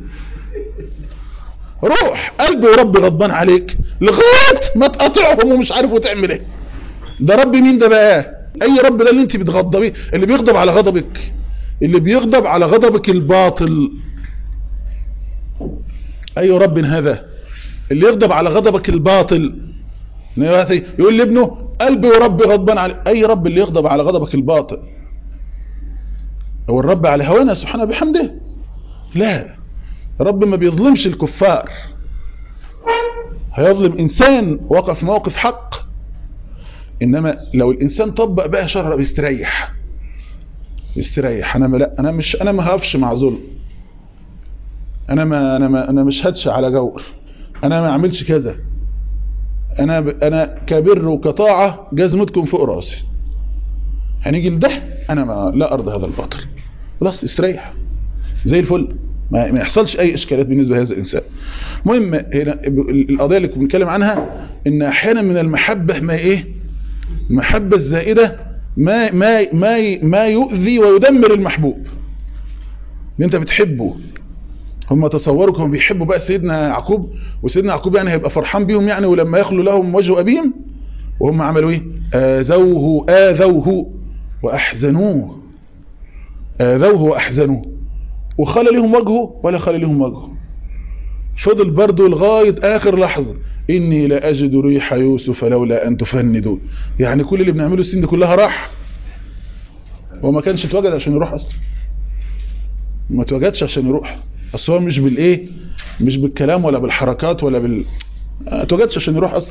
روح قلبي وربي غضبان عليك لغايه ما تقاطعهم ومش عارف وتعمل ايه ده رب مين ده بقى اي رب ده اللي انت بتغضبيه اللي بيغضب على غضبك اللي بيغضب على غضبك الباطل اي رب هذا اللي يغضب على غضبك الباطل يقول لابنه قلبي وربي غضبان عليه اي رب اللي يغضب على غضبك الباطل هو الرب على هوانا سبحانه بحمده لا رب ما بيظلمش الكفار هيظلم انسان وقف موقف حق انما لو الانسان طبق بقى شرع بيستريح يستريح انا ما لا انا مش انا ما هقفش مع ظلم انا ما انا ما انا مش هدش على جور انا ما اعملش كذا انا ب... انا كبر وكطاعه جزمتكم فوق راسي هنيجي لده انا ما لا ارضى هذا الباطل خلاص استريح زي الفل ما, ما يحصلش اي اشكالات بالنسبه لهذا الانسان المهم هنا القضيه اللي كنا بنتكلم عنها ان احيانا من المحبه ما ايه المحبه الزائده ما ما ما ما يؤذي ويدمر المحبوب اللي انت بتحبه هم تصوروا كانوا بيحبوا بقى سيدنا يعقوب وسيدنا يعقوب يعني هيبقى فرحان بيهم يعني ولما يخلو لهم وجه ابيهم وهم عملوا ايه اذوه اذوه واحزنوه اذوه واحزنوه وخلى لهم وجهه ولا خلى لهم وجهه فضل برضه لغايه اخر لحظه اني لا اجد ريح يوسف لولا ان تفندون يعني كل اللي بنعمله السن دي كلها راح هو ما كانش اتوجد عشان يروح اصلا ما اتوجدش عشان يروح اصل هو مش بالايه مش بالكلام ولا بالحركات ولا بال ما اتوجدش عشان يروح اصلا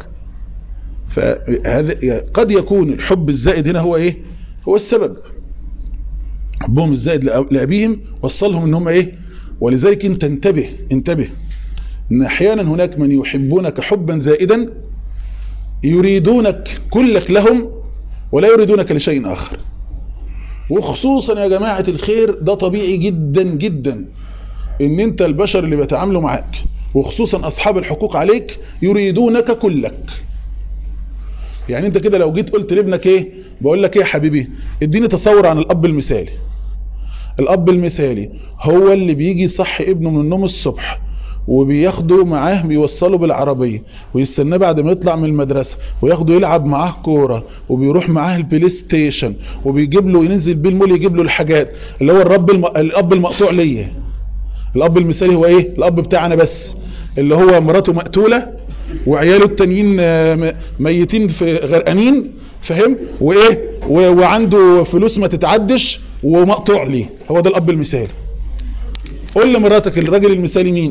فهذا قد يكون الحب الزائد هنا هو ايه هو السبب حبهم الزائد لابيهم وصلهم ان هم ايه ولذلك انت انتبه انتبه ان احيانا هناك من يحبونك حبا زائدا يريدونك كلك لهم ولا يريدونك لشيء اخر وخصوصا يا جماعة الخير ده طبيعي جدا جدا ان انت البشر اللي بيتعاملوا معاك وخصوصا اصحاب الحقوق عليك يريدونك كلك يعني انت كده لو جيت قلت لابنك ايه بقول لك ايه يا حبيبي اديني تصور عن الاب المثالي الاب المثالي هو اللي بيجي يصحي ابنه من النوم الصبح وبياخده معاه بيوصله بالعربية ويستناه بعد ما يطلع من المدرسة وياخده يلعب معاه كورة وبيروح معاه البلاي ستيشن وبيجيب له ينزل بيه المول يجيب له الحاجات اللي هو الرب الم... الاب المقطوع ليا الاب المثالي هو ايه الاب بتاعنا بس اللي هو مراته مقتولة وعياله التانيين ميتين في غرقانين فاهم وايه وعنده فلوس ما تتعدش ومقطوع ليه هو ده الاب المثالي قول لمراتك الراجل المثالي مين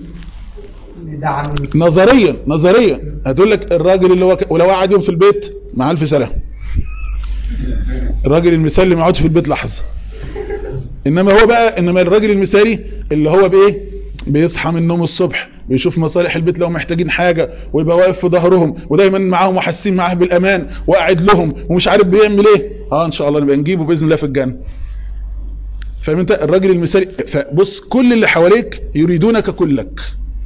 نظريا نظريا هتقول لك الراجل اللي هو ك... ولو قعد يوم في البيت مع الف سلام الراجل المثالي اللي ما يقعدش في البيت لحظه انما هو بقى انما الراجل المثالي اللي هو بايه بيصحى من النوم الصبح بيشوف مصالح البيت لو محتاجين حاجة ويبقى واقف في ظهرهم ودايما معاهم وحاسين معاه بالامان وقاعد لهم ومش عارف بيعمل ايه اه ان شاء الله نبقى نجيبه باذن الله في الجنه فاهم انت الراجل المثالي فبص كل اللي حواليك يريدونك كلك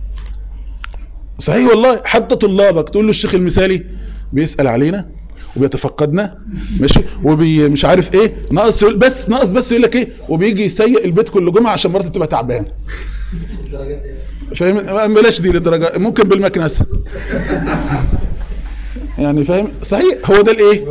صحيح والله حتى طلابك تقول له الشيخ المثالي بيسأل علينا وبيتفقدنا ماشي ومش عارف ايه ناقص بس ناقص بس يقول لك ايه وبيجي يسيء البيت كل جمعه عشان مرته تبقى تعبان فاهم بلاش دي للدرجه ممكن بالمكنسه يعني فاهم صحيح هو ده الايه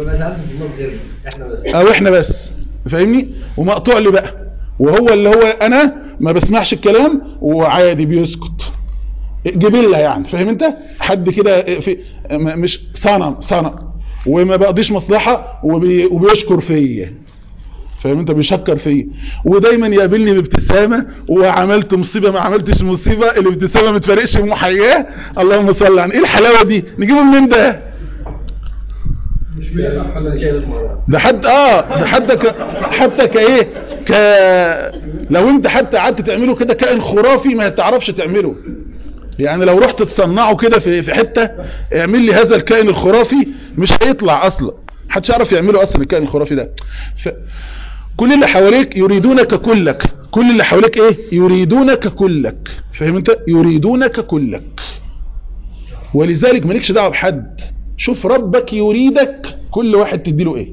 او احنا بس فاهمني ومقطوع لي بقى وهو اللي هو انا ما بسمعش الكلام وعادي بيسكت جبلة يعني فاهم انت حد كده في مش صنم صنم وما بقضيش مصلحة وبي وبيشكر فيا فاهم انت بيشكر فيا ودايما يقابلني بابتسامة وعملت مصيبة ما عملتش مصيبة الابتسامة ما تفرقش بمحياه اللهم صل على ايه الحلاوة دي نجيبه منين ده ده حد اه ده حتى ك... حتى كايه ك لو انت حتى قعدت تعمله كده كائن خرافي ما تعرفش تعمله يعني لو رحت تصنعه كده في في حته اعمل لي هذا الكائن الخرافي مش هيطلع اصلا محدش يعرف يعمله اصلا الكائن الخرافي ده ف... كل اللي حواليك يريدونك كلك كل اللي حواليك ايه يريدونك كلك فاهم انت يريدونك كلك ولذلك مالكش دعوه بحد شوف ربك يريدك كل واحد تديله ايه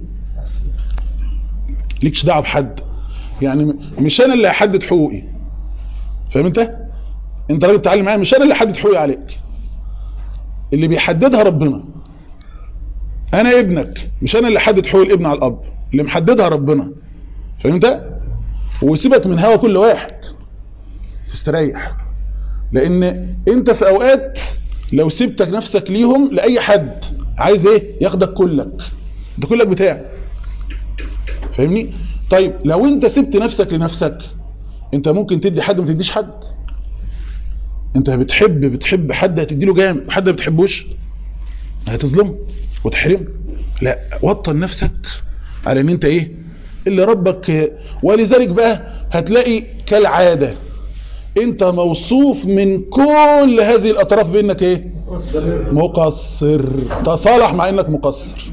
ليكش دعوه بحد يعني م- مش انا اللي هحدد حقوقي فاهم انت انت راجل بتتعلم معايا مش انا اللي هحدد حقوقي عليك اللي بيحددها ربنا انا ابنك مش انا اللي حدد حقوق الابن على الاب اللي محددها ربنا فهمت وسيبك من هوا كل واحد تستريح لان انت في اوقات لو سبتك نفسك ليهم لاي حد عايز ايه ياخدك كلك انت كلك بتاعك فاهمني طيب لو انت سبت نفسك لنفسك انت ممكن تدي حد ما تديش حد انت بتحب بتحب حد هتديله جامد وحد ما بتحبوش هتظلمه وتحرمه لا وطن نفسك على ان انت ايه اللي ربك ولذلك بقى هتلاقي كالعادة انت موصوف من كل هذه الاطراف بانك ايه مقصر تصالح مع انك مقصر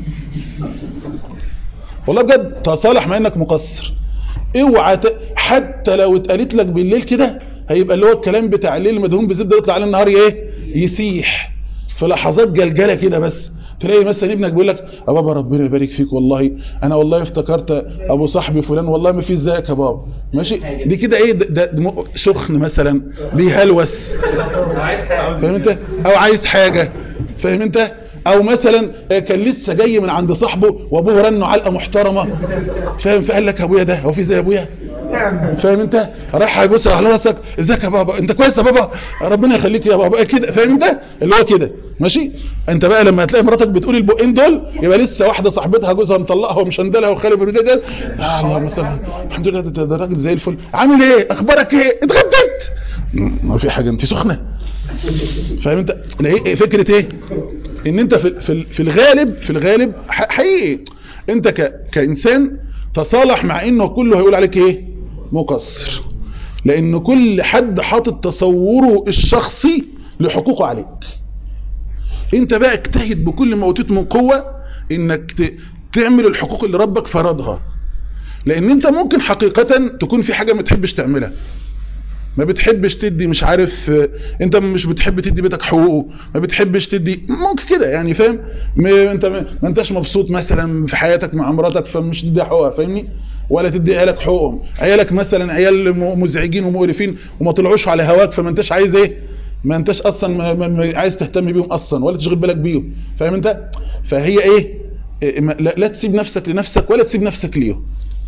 والله بجد تصالح مع انك مقصر اوعى ت... حتى لو اتقالت لك بالليل كده هيبقى اللي هو الكلام بتاع الليل المدهون بزبده يطلع عليه النهار ايه يسيح في لحظات جلجله كده بس تلاقي مثلا ابنك بيقول لك يا بابا ربنا يبارك فيك والله انا والله افتكرت ابو صاحبي فلان والله ما فيش زيك يا بابا ماشي دي كده ايه ده, ده م- سخن مثلا بيهلوس فاهم انت او عايز حاجه فاهم انت او مثلا كان لسه جاي من عند صاحبه وابوه رنه علقه محترمه فاهم فقال لك ابويا ده هو في زي ابويا فاهم انت راح هيبص على راسك ازيك يا بابا انت كويس يا بابا ربنا يخليك يا بابا كده فاهم انت اللي هو كده ماشي انت بقى لما هتلاقي مراتك بتقول البقين دول يبقى لسه واحده صاحبتها جوزها مطلقها ومشندلها وخالب الرجال آه اللهم صل الحمد لله ده ده راجل زي الفل عامل ايه اخبارك ايه اتغديت ما في حاجه انت سخنه فاهم انت لا ايه فكره ايه ان انت في في في الغالب في الغالب ح- حقيقي انت ك كانسان تصالح مع انه كله هيقول عليك ايه مقصر لان كل حد حاطط تصوره الشخصي لحقوقه عليك انت بقى اجتهد بكل ما اوتيت من قوه انك ت- تعمل الحقوق اللي ربك فرضها لان انت ممكن حقيقه تكون في حاجه ما تحبش تعملها ما بتحبش تدي مش عارف آه، انت مش بتحب تدي بيتك حقوقه ما بتحبش تدي ممكن كده يعني فاهم م- انت ما ما انتش مبسوط مثلا في حياتك مع مراتك فمش تدي حقوقها فاهمني ولا تدي عيالك حقوقهم عيالك مثلا عيال م- مزعجين ومقرفين وما طلعوش على هواك فما انتش عايز ايه ما انتش اصلا ما ما ما عايز تهتم بيهم اصلا ولا تشغل بالك بيهم فاهم انت فهي ايه إيه، ما- لا لا تسيب نفسك لنفسك ولا تسيب نفسك ليهم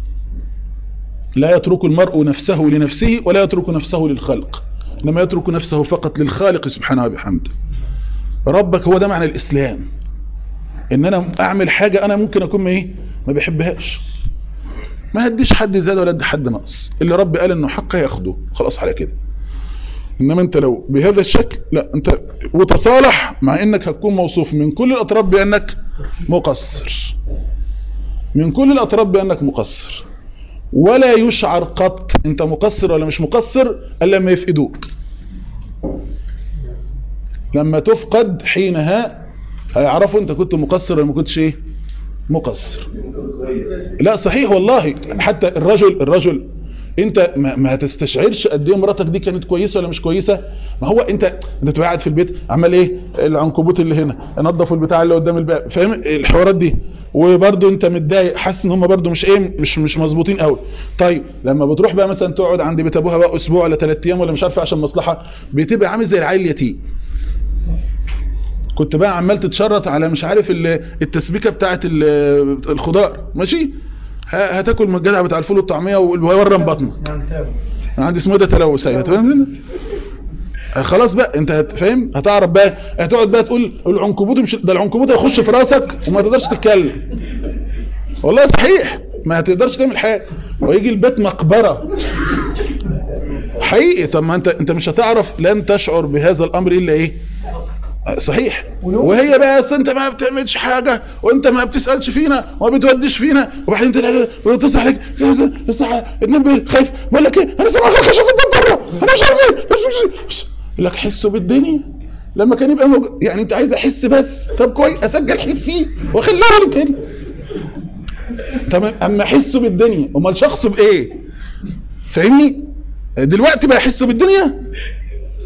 لا يترك المرء نفسه لنفسه ولا يترك نفسه للخلق انما يترك نفسه فقط للخالق سبحانه وبحمده ربك هو ده معنى الاسلام ان انا اعمل حاجة انا ممكن اكون ما ايه ما بحبهاش ما هديش حد زيادة ولا ادي حد نقص اللي ربي قال انه حق ياخده خلاص على كده انما انت لو بهذا الشكل لا انت وتصالح مع انك هتكون موصوف من كل الاطراف بانك مقصر من كل الاطراف بانك مقصر ولا يشعر قط انت مقصر ولا مش مقصر الا لما يفقدوك لما تفقد حينها هيعرفوا انت كنت مقصر ولا ما كنتش ايه مقصر لا صحيح والله حتى الرجل الرجل انت ما, ما هتستشعرش قد ايه مراتك دي كانت كويسه ولا مش كويسه ما هو انت انت تبقى قاعد في البيت عمال ايه العنكبوت اللي هنا نظفوا البتاع اللي قدام الباب فاهم الحوارات دي وبرده انت متضايق حاسس ان هم برده مش ايه مش مش مظبوطين قوي طيب لما بتروح بقى مثلا تقعد عند بيت ابوها بقى اسبوع ولا ثلاث ايام ولا مش عارف عشان مصلحه بتبقى عامل زي العيل اليتيم كنت بقى عمال تتشرط على مش عارف ال- التسبيكه بتاعه ال- الخضار ماشي ه- هتاكل من الجدع بتاع الفول والطعميه ويورم بطنك انا عندي اسمه ده تلوث ايوه فاهم خلاص بقى انت هت- فاهم هتعرف بقى هتقعد بقى تقول العنكبوت مش ده العنكبوت هيخش في راسك وما تقدرش تتكلم والله صحيح ما هتقدرش تعمل حاجه ويجي البيت مقبره حقيقي طب ما انت انت مش هتعرف لن تشعر بهذا الامر الا ايه صحيح وهي بقى اصل انت ما بتعملش حاجه وانت ما بتسالش فينا وما بتوديش فينا وبعدين انت بتصحى عليك تصحى اتنين بالليل خايف بقول لك ايه انا سامع خشب قدام بره انا مش عارف ايه يقول لك حسوا بالدنيا لما كان يبقى موجود يعني انت عايز احس بس طب كويس اسجل حسي واخليها كده طب اما احسه بالدنيا امال شخصه بايه فاهمني دلوقتي بقى يحسوا بالدنيا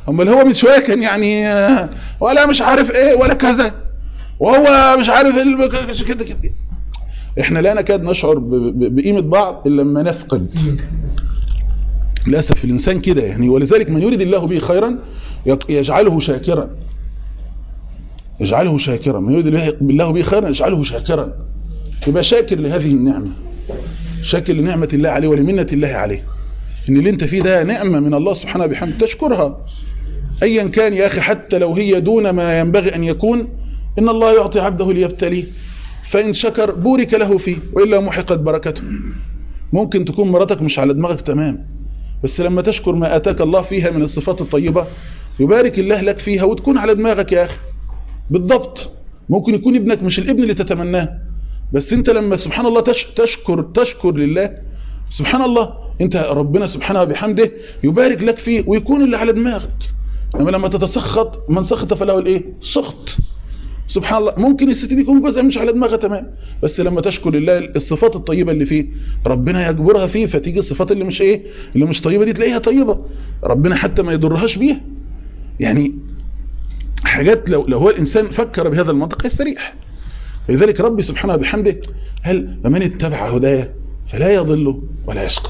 امال هو من شويه كان يعني آه، ولا مش عارف ايه ولا كذا وهو مش عارف ال- كده كده احنا لا نكاد نشعر ب- ب- بقيمه بعض الا لما نفقد للاسف الانسان كده يعني ولذلك من يريد الله به خيرا يق- يجعله شاكرا يجعله شاكرا من يريد الله- بالله به خيرا يجعله شاكرا يبقى شاكر لهذه النعمه شاكر لنعمه الله عليه ولمنه الله عليه ان اللي انت فيه ده نعمه من الله سبحانه وبحمده تشكرها ايا كان يا اخي حتى لو هي دون ما ينبغي ان يكون ان الله يعطي عبده ليبتليه فان شكر بورك له فيه والا محقت بركته ممكن تكون مراتك مش على دماغك تمام بس لما تشكر ما اتاك الله فيها من الصفات الطيبه يبارك الله لك فيها وتكون على دماغك يا اخي بالضبط ممكن يكون ابنك مش الابن اللي تتمناه بس انت لما سبحان الله تش- تشكر تشكر لله سبحان الله انت ربنا سبحانه وبحمده يبارك لك فيه ويكون اللي على دماغك لما لما تتسخط من سخط فله الايه سخط سبحان الله ممكن الست دي يكون جزء مش على دماغها تمام بس لما تشكر لله الصفات الطيبه اللي فيه ربنا يجبرها فيه فتيجي الصفات اللي مش ايه اللي مش طيبه دي تلاقيها طيبه ربنا حتى ما يضرهاش بيها يعني حاجات لو لو هو الانسان فكر بهذا المنطق يستريح لذلك ربي سبحانه وبحمده هل فمن اتبع هدايا فلا يضل ولا يشقى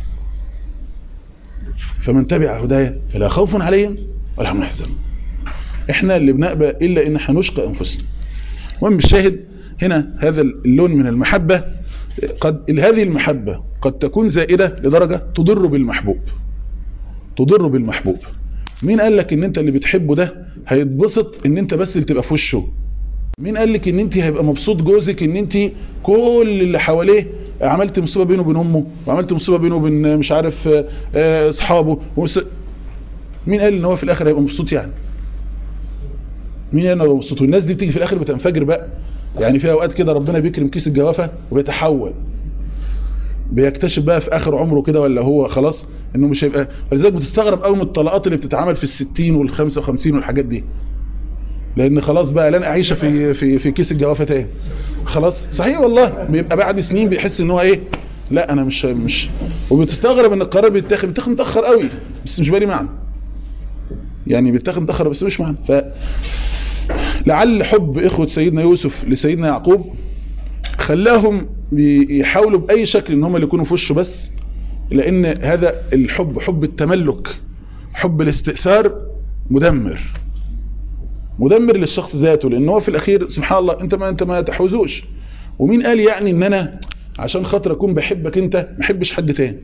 فمن تبع هدايا فلا خوف عليهم ولا هم يحزنون احنا اللي بنقبل الا ان هنشقى انفسنا المهم الشاهد هنا هذا اللون من المحبة قد هذه المحبة قد تكون زائدة لدرجة تضر بالمحبوب تضر بالمحبوب مين قال لك ان انت اللي بتحبه ده هيتبسط ان انت بس اللي تبقى في وشه مين قال لك ان انت هيبقى مبسوط جوزك ان انت كل اللي حواليه عملت مصيبه بينه وبين امه وعملت مصيبه بينه وبين مش عارف آه، آه، اصحابه وس- مين قال ان هو في الاخر هيبقى مبسوط يعني مين قال انه هيبقى مبسوط والناس دي بتيجي في الاخر بتنفجر بقى يعني في اوقات كده ربنا بيكرم كيس الجوافه وبيتحول بيكتشف بقى في اخر عمره كده ولا هو خلاص انه مش هيبقى ولذلك بتستغرب قوي من الطلقات اللي بتتعمل في الستين والخمسة وخمسين والحاجات دي لان خلاص بقى لن اعيش في في في كيس الجوافه تاني خلاص صحيح والله بيبقى بعد سنين بيحس ان هو ايه لا انا مش مش وبتستغرب ان القرار بيتاخد بيتاخد متاخر قوي بس مش بالي معنى يعني بيتاخد متاخر بس مش معنى ف لعل حب اخوه سيدنا يوسف لسيدنا يعقوب خلاهم بيحاولوا باي شكل ان هم اللي يكونوا في وشه بس لان هذا الحب حب التملك حب الاستئثار مدمر مدمر للشخص ذاته لان هو في الاخير سبحان الله انت ما انت ما تحوزوش ومين قال يعني ان انا عشان خاطر اكون بحبك انت ما احبش حد تاني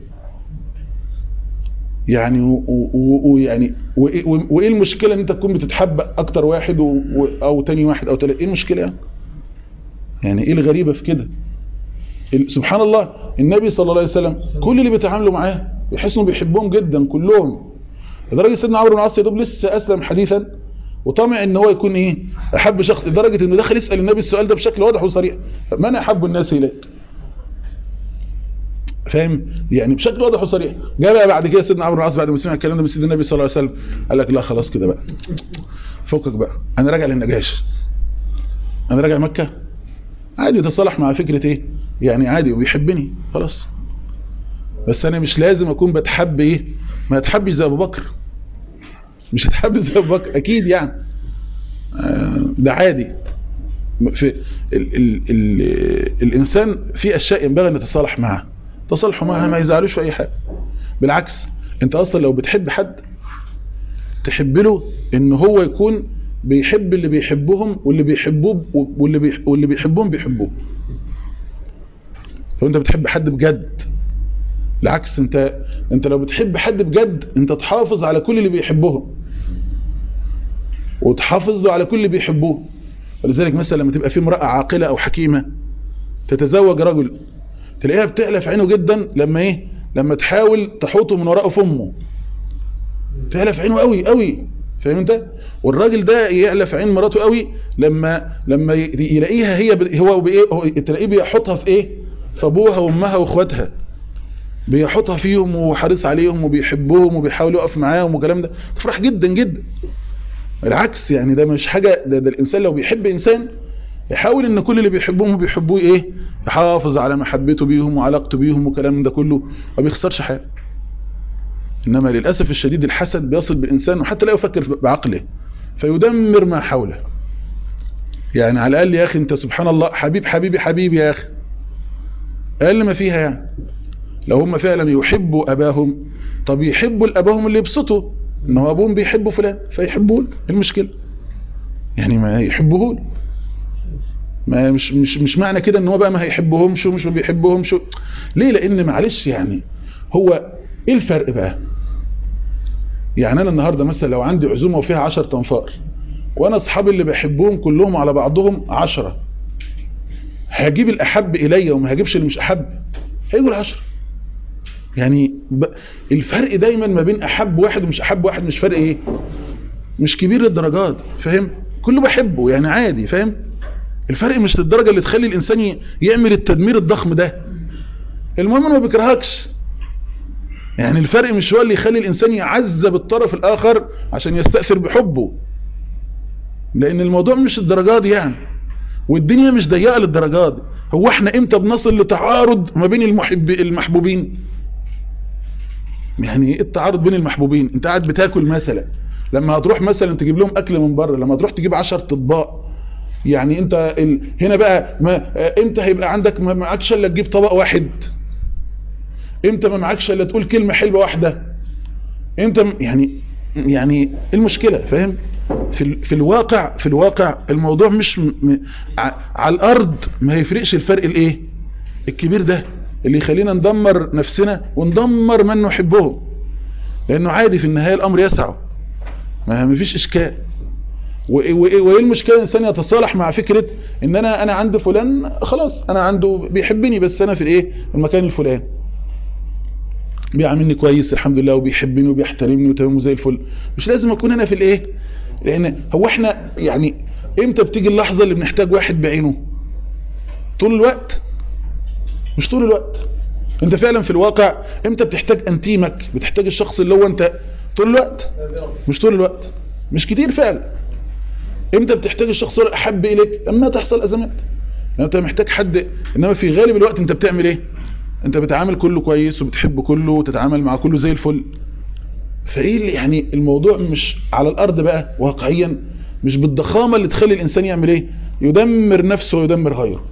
يعني ويعني وايه المشكله ان انت تكون بتتحب اكتر واحد و و او تاني واحد او تالت ايه المشكله يعني يعني ايه الغريبه في كده سبحان الله النبي صلى الله عليه وسلم كل اللي بيتعاملوا معاه بيحسوا بيحبهم جدا كلهم لدرجه سيدنا عمرو بن العاص يا دوب لسه اسلم حديثا وطمع ان هو يكون ايه احب شخص لدرجه انه دخل يسال النبي السؤال ده بشكل واضح وصريح من احب الناس اليك فاهم يعني بشكل واضح وصريح جاء بقى بعد كده سيدنا عمرو بن العاص بعد ما سمع الكلام ده من سيدنا النبي صلى الله عليه وسلم قال لك لا خلاص كده بقى فكك بقى انا راجع للنجاش انا راجع مكه عادي تصالح مع فكره ايه يعني عادي وبيحبني خلاص بس انا مش لازم اكون بتحب ايه ما اتحبش زي ابو بكر مش هتحب زي ابو بكر اكيد يعني ده عادي في ال ال ال الانسان في اشياء ينبغي ان نتصالح معها تصالحوا معها ما يزعلوش في اي حاجه بالعكس انت اصلا لو بتحب حد تحب له ان هو يكون بيحب اللي بيحبهم واللي بيحبوه واللي بيح واللي بيحبهم بيحبوه لو انت بتحب حد بجد بالعكس انت انت لو بتحب حد بجد انت تحافظ على كل اللي بيحبهم وتحافظ له على كل اللي بيحبوه ولذلك مثلا لما تبقى في امرأة عاقلة او حكيمة تتزوج رجل تلاقيها بتعلى في عينه جدا لما ايه لما تحاول تحوطه من وراءه في امه تعلى في عينه قوي قوي فاهم انت والراجل ده يعلى في عين مراته قوي لما لما يلاقيها هي هو بايه تلاقيه بيحطها في ايه في ابوها وامها واخواتها بيحطها فيهم وحريص عليهم وبيحبهم وبيحاول يقف معاهم والكلام ده تفرح جدا جدا العكس يعني ده مش حاجة ده, ده الإنسان لو بيحب إنسان يحاول ان كل اللي بيحبوهم وبيحبوه ايه يحافظ على محبته بيهم وعلاقته بيهم وكلام ده كله ما بيخسرش حاجه إنما للأسف الشديد الحسد بيصل بالإنسان وحتى لا يفكر بعقله فيدمر ما حوله يعني على الأقل يا أخي أنت سبحان الله حبيب حبيبي حبيبي يا أخي أقل ما فيها يعني لو هم فعلا يحبوا أباهم طب يحبوا الأباهم اللي يبسطوا إنه أبوهم بيحبوا فلان فيحبون المشكلة يعني ما يحبوه ما مش مش مش معنى كده ان هو بقى ما هيحبهمش ومش ما بيحبهمش ليه لان معلش يعني هو ايه الفرق بقى يعني انا النهارده مثلا لو عندي عزومه وفيها 10 تنفار وانا اصحابي اللي بحبهم كلهم على بعضهم 10 هجيب الاحب الي وما هجيبش اللي مش احب هيقول 10 يعني ب... الفرق دايما ما بين احب واحد ومش احب واحد مش فرق ايه مش كبير للدرجات فاهم كله بحبه يعني عادي فاهم الفرق مش للدرجة اللي تخلي الإنسان يعمل التدمير الضخم ده المهم انه ما بيكرهكش يعني الفرق مش هو اللي يخلي الإنسان يعذب الطرف الآخر عشان يستأثر بحبه لأن الموضوع مش الدرجات دي يعني والدنيا مش ضيقة للدرجات دي هو احنا امتى بنصل لتعارض ما بين المحب المحبوبين يعني ايه التعارض بين المحبوبين انت قاعد بتاكل مثلا لما هتروح مثلا تجيب لهم اكل من بره لما تروح تجيب 10 اطباق يعني انت ال... هنا بقى ما امتى هيبقى عندك ما معكش الا تجيب طبق واحد امتى ما معكش الا تقول كلمه حلوه واحده امتى يعني يعني المشكله فاهم في ال... في الواقع في الواقع الموضوع مش م... م... ع... على الارض ما هيفرقش الفرق الايه الكبير ده اللي يخلينا ندمر نفسنا وندمر من نحبهم لانه عادي في النهايه الامر يسعه ما فيش اشكال وايه المشكله الانسان يتصالح مع فكره ان انا انا عند فلان خلاص انا عنده بيحبني بس انا في الايه المكان الفلاني بيعاملني كويس الحمد لله وبيحبني وبيحترمني وتمام زي الفل مش لازم اكون انا في الايه لان هو احنا يعني امتى بتيجي اللحظه اللي بنحتاج واحد بعينه طول الوقت مش طول الوقت انت فعلا في الواقع امتى بتحتاج انتيمك بتحتاج الشخص اللي هو انت طول الوقت مش طول الوقت مش كتير فعلا امتى بتحتاج الشخص الاحب اليك لما تحصل ازمات يعني انت محتاج حد انما في غالب الوقت انت بتعمل ايه انت بتعامل كله كويس وبتحب كله وتتعامل مع كله زي الفل فايه يعني الموضوع مش على الارض بقى واقعيا مش بالضخامه اللي تخلي الانسان يعمل ايه يدمر نفسه ويدمر غيره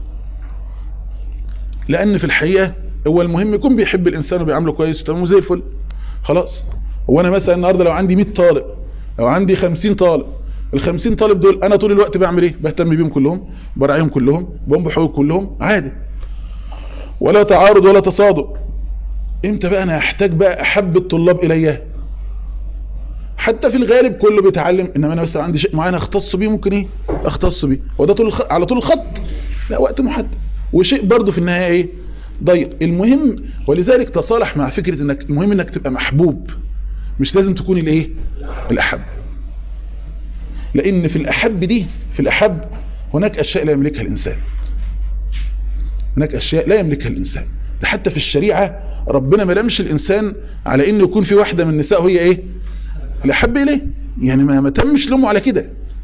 لان في الحقيقه هو المهم يكون بيحب الانسان وبيعامله كويس وتمام زي الفل خلاص هو انا مثلا النهارده لو عندي 100 طالب لو عندي 50 طالب ال 50 طالب دول انا طول الوقت بعمل ايه بهتم بيهم كلهم براعيهم كلهم بقوم بحقوق كلهم عادي ولا تعارض ولا تصادم امتى بقى انا احتاج بقى احب الطلاب الي حتى في الغالب كله بيتعلم انما انا بس عندي شيء معين اختص بيه ممكن ايه اختص بيه وده طول الخط على طول الخط لا وقت محدد وشيء برضه في النهايه ايه ضيق المهم ولذلك تصالح مع فكره انك المهم انك تبقى محبوب مش لازم تكون الايه الاحب لان في الاحب دي في الاحب هناك اشياء لا يملكها الانسان هناك اشياء لا يملكها الانسان ده حتى في الشريعه ربنا ما لمش الانسان على انه يكون في واحده من النساء وهي ايه الاحب اليه يعني ما ما تمش لومه على كده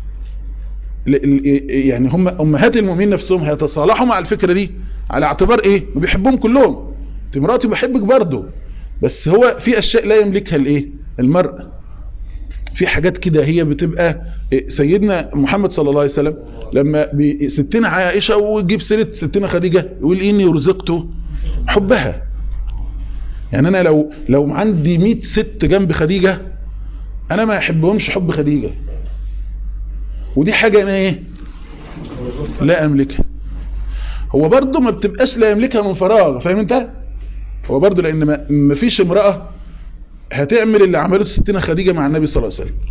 يعني هم امهات المؤمنين نفسهم هيتصالحوا مع الفكره دي على اعتبار ايه بيحبهم كلهم انت مراتي بحبك برضه بس هو في اشياء لا يملكها الايه المرء في حاجات كده هي بتبقى سيدنا محمد صلى الله عليه وسلم لما ستنا عائشة ويجيب سيرة ستنا خديجة يقول إني رزقت حبها يعني أنا لو لو عندي 100 ست جنب خديجة أنا ما أحبهمش حب خديجة ودي حاجة أنا إيه لا أملكها هو برضه ما بتبقاش لا يملكها من فراغ فاهم أنت هو برضه لأن ما فيش امرأة هتعمل اللي عملته ستنا خديجة مع النبي صلى الله عليه وسلم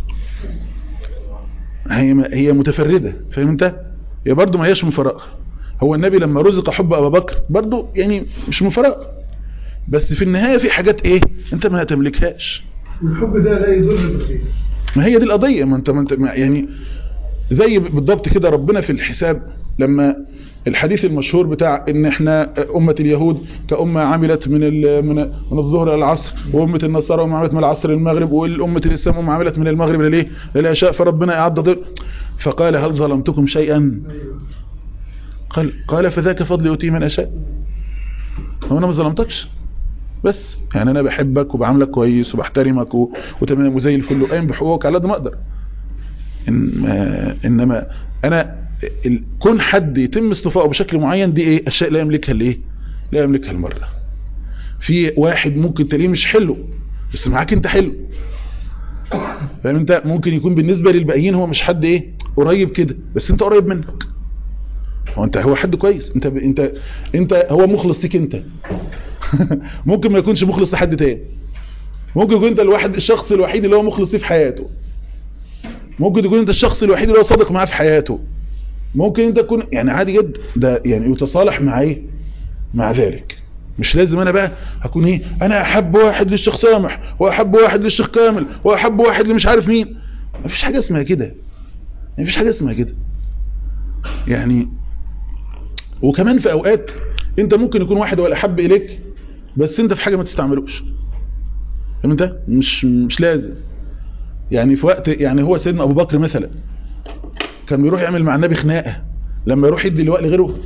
هي هي متفردة فاهم انت هي برضه ما هيش من فراغ هو النبي لما رزق حب ابا بكر برضه يعني مش من فراغ بس في النهاية في حاجات ايه انت ما تملكهاش والحب ده لا يضر بالخير ما هي دي القضية ما انت, ما انت يعني زي بالضبط كده ربنا في الحساب لما الحديث المشهور بتاع ان احنا امة اليهود كأمة عملت من من من الظهر الى العصر وامة النصارى أمة عملت من العصر للمغرب والامة الاسلام أمة عملت من المغرب لليه للعشاء فربنا اعد ضر فقال هل ظلمتكم شيئا قال قال فذاك فضلي أتي من أشاء هو أنا ما ظلمتكش بس يعني انا بحبك وبعاملك كويس وبحترمك و... وتمام وزي الفل وقايم بحقوقك على قد ما اقدر إن... آه، انما انا ال... كون حد يتم اصطفائه بشكل معين دي ايه اشياء لا يملكها الايه لا يملكها المرأة في واحد ممكن تلاقيه مش حلو بس معاك انت حلو فاهم انت ممكن يكون بالنسبة للباقيين هو مش حد ايه قريب كده بس انت قريب منك هو انت هو حد كويس انت ب... انت انت هو مخلص ليك انت ممكن ما يكونش مخلص لحد تاني ممكن يكون انت الواحد الشخص الوحيد اللي هو مخلص ليه في حياته ممكن تكون انت الشخص الوحيد اللي هو صادق معاه في حياته ممكن انت تكون يعني عادي جدا ده يعني يتصالح مع ايه مع ذلك مش لازم انا بقى هكون ايه انا احب واحد للشيخ سامح واحب واحد للشيخ كامل واحب واحد اللي مش عارف مين مفيش حاجة اسمها كده مفيش حاجة اسمها كده يعني وكمان في اوقات انت ممكن يكون واحد ولا احب اليك بس انت في حاجة ما تستعملوش فاهم انت مش مش لازم يعني في وقت يعني هو سيدنا ابو بكر مثلا كان بيروح يعمل مع النبي خناقه لما يروح يدي اللواء لغيره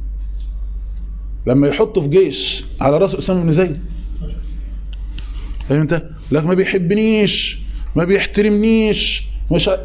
لما يحطه في جيش على راس اسامه بن زيد فاهم انت لك ما بيحبنيش ما بيحترمنيش مش ع...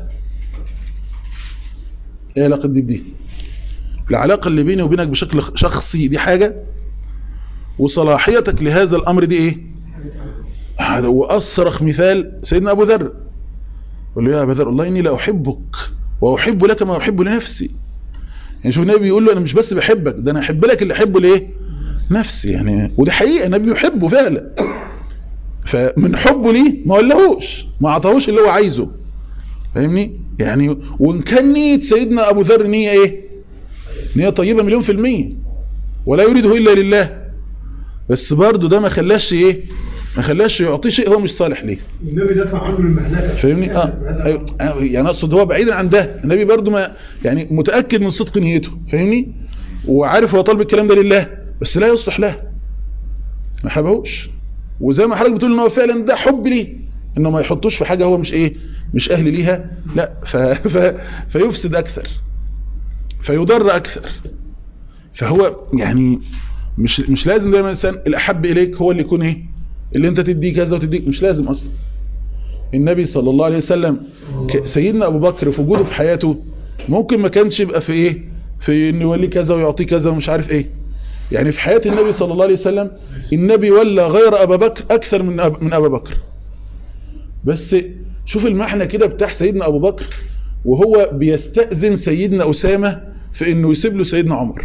ايه علاقه دي بدي العلاقه اللي بيني وبينك بشكل شخصي دي حاجه وصلاحيتك لهذا الامر دي ايه هذا هو اصرخ مثال سيدنا ابو ذر قال له يا ابو ذر والله اني لا احبك واحب لك ما احب لنفسي يعني شوف النبي بيقول له انا مش بس بحبك ده انا احب لك اللي احبه لايه نفسي يعني ودي حقيقه النبي يحبه فعلا فمن حبه ليه ما ولهوش ما عطاهوش اللي هو عايزه فاهمني يعني وان كان نيه سيدنا ابو ذر نيه ايه نيه طيبه مليون في الميه ولا يريده الا لله بس برضه ده ما خلاش ايه ما خلاش يعطيه شيء هو مش صالح ليه النبي دفع عنه المهلكه فاهمني اه أيوة. يعني اقصد هو بعيدا عن ده النبي برضو ما يعني متاكد من صدق نيته فاهمني وعارف هو طالب الكلام ده لله بس لا يصلح له ما حبهوش وزي ما حضرتك بتقول ان هو فعلا ده حب ليه انه ما يحطوش في حاجه هو مش ايه مش اهل ليها لا ف... ف... فيفسد اكثر فيضر اكثر فهو يعني مش مش لازم دايما الانسان الاحب اليك هو اللي يكون ايه اللي انت تديه كذا وتديك مش لازم اصلا النبي صلى الله عليه وسلم سيدنا ابو بكر في وجوده في حياته ممكن ما كانش يبقى في ايه في انه يولي كذا ويعطيه كذا ومش عارف ايه يعني في حياة النبي صلى الله عليه وسلم النبي ولى غير ابا بكر اكثر من أب من ابا بكر بس شوف المعنى كده بتاع سيدنا ابو بكر وهو بيستأذن سيدنا اسامة في انه يسيب له سيدنا عمر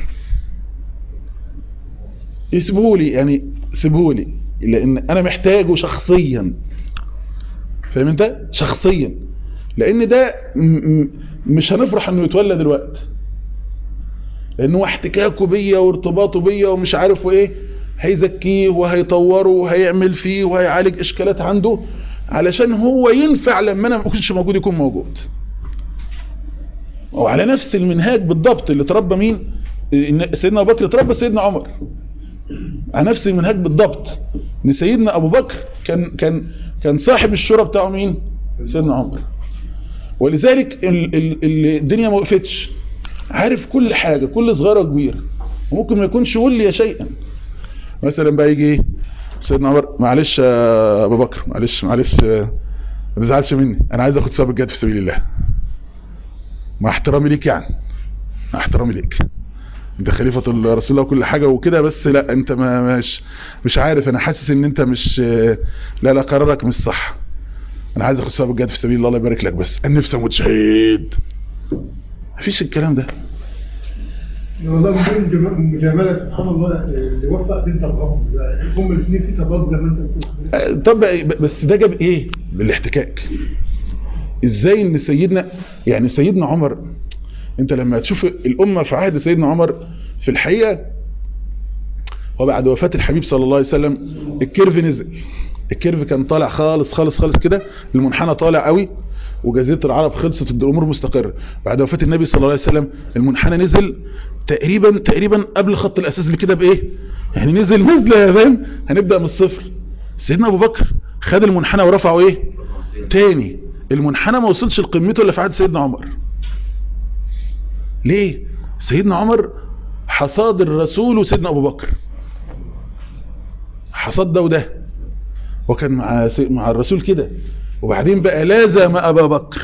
يسيبهولي يعني سيبهولي لان انا محتاجه شخصيا فاهم انت شخصيا لان ده مش هنفرح انه يتولى دلوقتي لانه احتكاكه بيا وارتباطه بيا ومش عارف ايه هيزكيه وهيطوره وهيعمل فيه وهيعالج اشكالات عنده علشان هو ينفع لما انا ما كنتش موجود يكون موجود وعلى نفس المنهاج بالضبط اللي تربى مين سيدنا ابو بكر تربى سيدنا عمر على نفس المنهاج بالضبط ان سيدنا ابو بكر كان كان كان صاحب الشورى بتاعه مين سيدنا عمر ولذلك ال ال الدنيا ما وقفتش عارف كل حاجه كل صغيره وكبيره وممكن ما يكونش ولي شيئا مثلا بقى يجي ايه سيدنا عمر معلش يا ابو بكر معلش معلش ما تزعلش مني انا عايز اخد ثواب الجهاد في سبيل الله مع احترامي ليك يعني مع احترامي ليك انت خليفة الرسول الله وكل حاجة وكده بس لا انت ما مش مش عارف انا حاسس ان انت مش لا لا قرارك مش صح انا عايز اخد ثواب الجهاد في سبيل الله الله يبارك لك بس انا نفسي اموت شهيد مفيش الكلام ده والله بدون مجاملة سبحان الله اللي وفق بين طبعهم هم الاثنين في تضاد زي ما انت بتقول طب بس ده جاب ايه بالاحتكاك ازاي ان سيدنا يعني سيدنا عمر انت لما تشوف الامة في عهد سيدنا عمر في الحقيقة وبعد وفاة الحبيب صلى الله عليه وسلم الكيرف نزل الكيرف كان طالع خالص خالص خالص كده المنحنى طالع قوي وجزيرة العرب خلصت الامور مستقرة بعد وفاة النبي صلى الله عليه وسلم المنحنى نزل تقريبا تقريبا قبل خط الاساس بكده بايه يعني نزل نزله يا فاهم هنبدا من الصفر سيدنا ابو بكر خد المنحنى ورفعه ايه تاني المنحنى ما وصلش لقمته الا في عهد سيدنا عمر ليه سيدنا عمر حصاد الرسول وسيدنا ابو بكر حصد ده وده وكان مع سي- مع الرسول كده وبعدين بقى لازم ابا بكر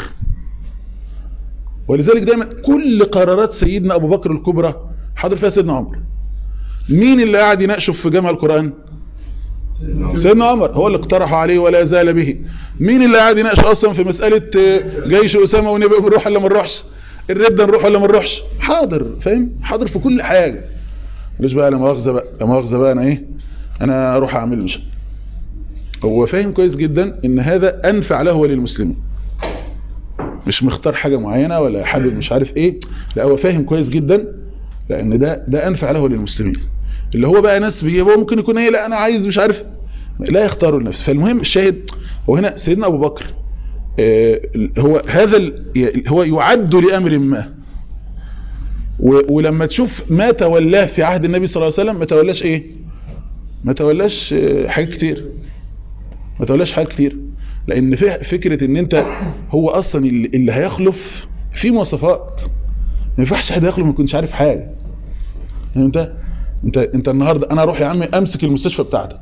ولذلك دايما كل قرارات سيدنا ابو بكر الكبرى حاضر فيها سيدنا عمر مين اللي قاعد يناقشه في جامع القرآن سيدنا عمر هو اللي اقترح عليه ولا زال به مين اللي قاعد يناقشه اصلا في مسألة آه، جيش اسامة ونبقى نروح ولا ما نروحش الردة نروح ولا ما نروحش حاضر فاهم حاضر في كل حاجة ليش بقى لا مؤاخذة بقى لا مؤاخذة بقى انا ايه انا اروح اعمل مش هو فاهم كويس جدا ان هذا انفع له وللمسلمين مش مختار حاجة معينة ولا حابب مش عارف ايه لا هو فاهم كويس جدا لان ده ده انفع له للمسلمين اللي هو بقى ناس بيجيبه ممكن يكون ايه لا انا عايز مش عارف لا يختاروا النفس فالمهم الشاهد هو هنا سيدنا ابو بكر آه، هو هذا ال- هو يعد لامر ما و- ولما تشوف ما تولاه في عهد النبي صلى الله عليه وسلم ما تولاش ايه ما تولاش آه، حاجات كتير ما تولاش حاجات كتير لان في فكرة ان انت هو اصلا اللي, اللي هيخلف في مواصفات ما ينفعش حد يخلف ما يكونش عارف حاجة يعني انت انت انت النهارده انا اروح يا عم امسك المستشفى بتاعتك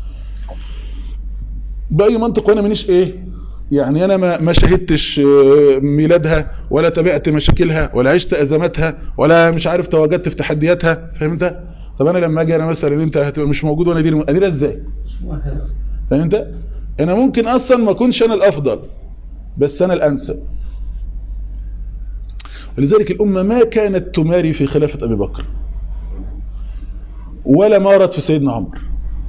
باي منطق وانا مانيش ايه يعني انا ما ما شهدتش آه، ميلادها ولا تابعت مشاكلها ولا عشت ازماتها ولا مش عارف تواجدت في تحدياتها فاهم انت طب انا لما اجي انا مثلا انت هتبقى مش موجود وانا ادير اديرها ازاي فاهم انت انا ممكن اصلا ما اكونش انا الافضل بس انا الانسب ولذلك الامه ما كانت تماري في خلافه ابي بكر ولا مارت في سيدنا عمر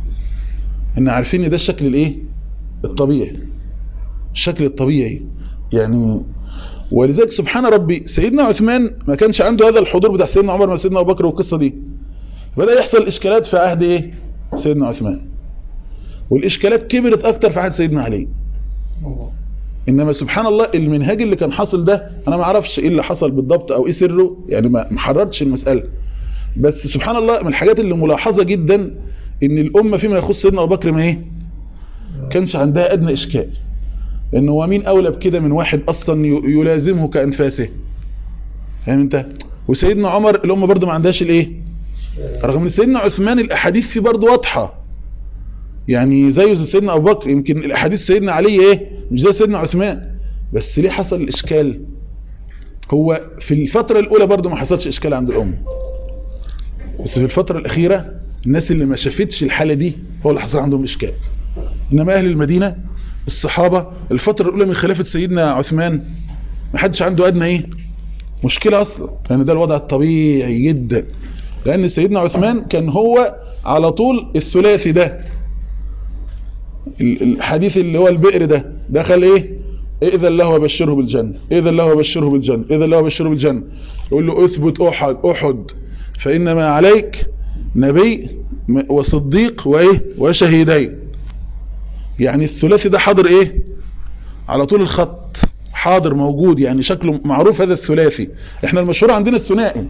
ان عارفين ان ده الشكل الايه الطبيعي الشكل الطبيعي يعني ولذلك سبحان ربي سيدنا عثمان ما كانش عنده هذا الحضور بتاع سيدنا عمر مع سيدنا ابو بكر والقصه دي بدأ يحصل اشكالات في عهد ايه سيدنا عثمان والاشكالات كبرت اكتر في عهد سيدنا علي انما سبحان الله المنهاج اللي كان حاصل ده انا ما اعرفش ايه اللي حصل بالضبط او ايه سره يعني ما ما حررتش المساله بس سبحان الله من الحاجات اللي ملاحظه جدا ان الامه فيما يخص سيدنا ابو بكر ما ايه كانش عندها ادنى اشكال لان هو مين اولى بكده من واحد اصلا ي- يلازمه كانفاسه فاهم انت وسيدنا عمر الامه برضه ما عندهاش الايه رغم ان سيدنا عثمان الاحاديث فيه برضه واضحه يعني زيه زي سيدنا ابو بكر يمكن الاحاديث سيدنا علي ايه مش زي سيدنا عثمان بس ليه حصل الاشكال هو في الفترة الاولى برضو ما حصلش اشكال عند الام بس في الفترة الاخيرة الناس اللي ما شافتش الحالة دي هو اللي حصل عندهم اشكال انما اهل المدينة الصحابة الفترة الاولى من خلافة سيدنا عثمان ما حدش عنده ادنى ايه مشكلة اصلا لان ده الوضع الطبيعي جدا لان سيدنا عثمان كان هو على طول الثلاثي ده ال- الحديث اللي هو البئر ده دخل ايه اذن له وبشره بالجنة اذن له وبشره بالجنة اذن له وبشره بالجنة يقول له اثبت احد احد فانما عليك نبي م- وصديق وايه وشهيدين يعني الثلاثي ده حاضر ايه على طول الخط حاضر موجود يعني شكله معروف هذا الثلاثي احنا المشهور عندنا الثنائي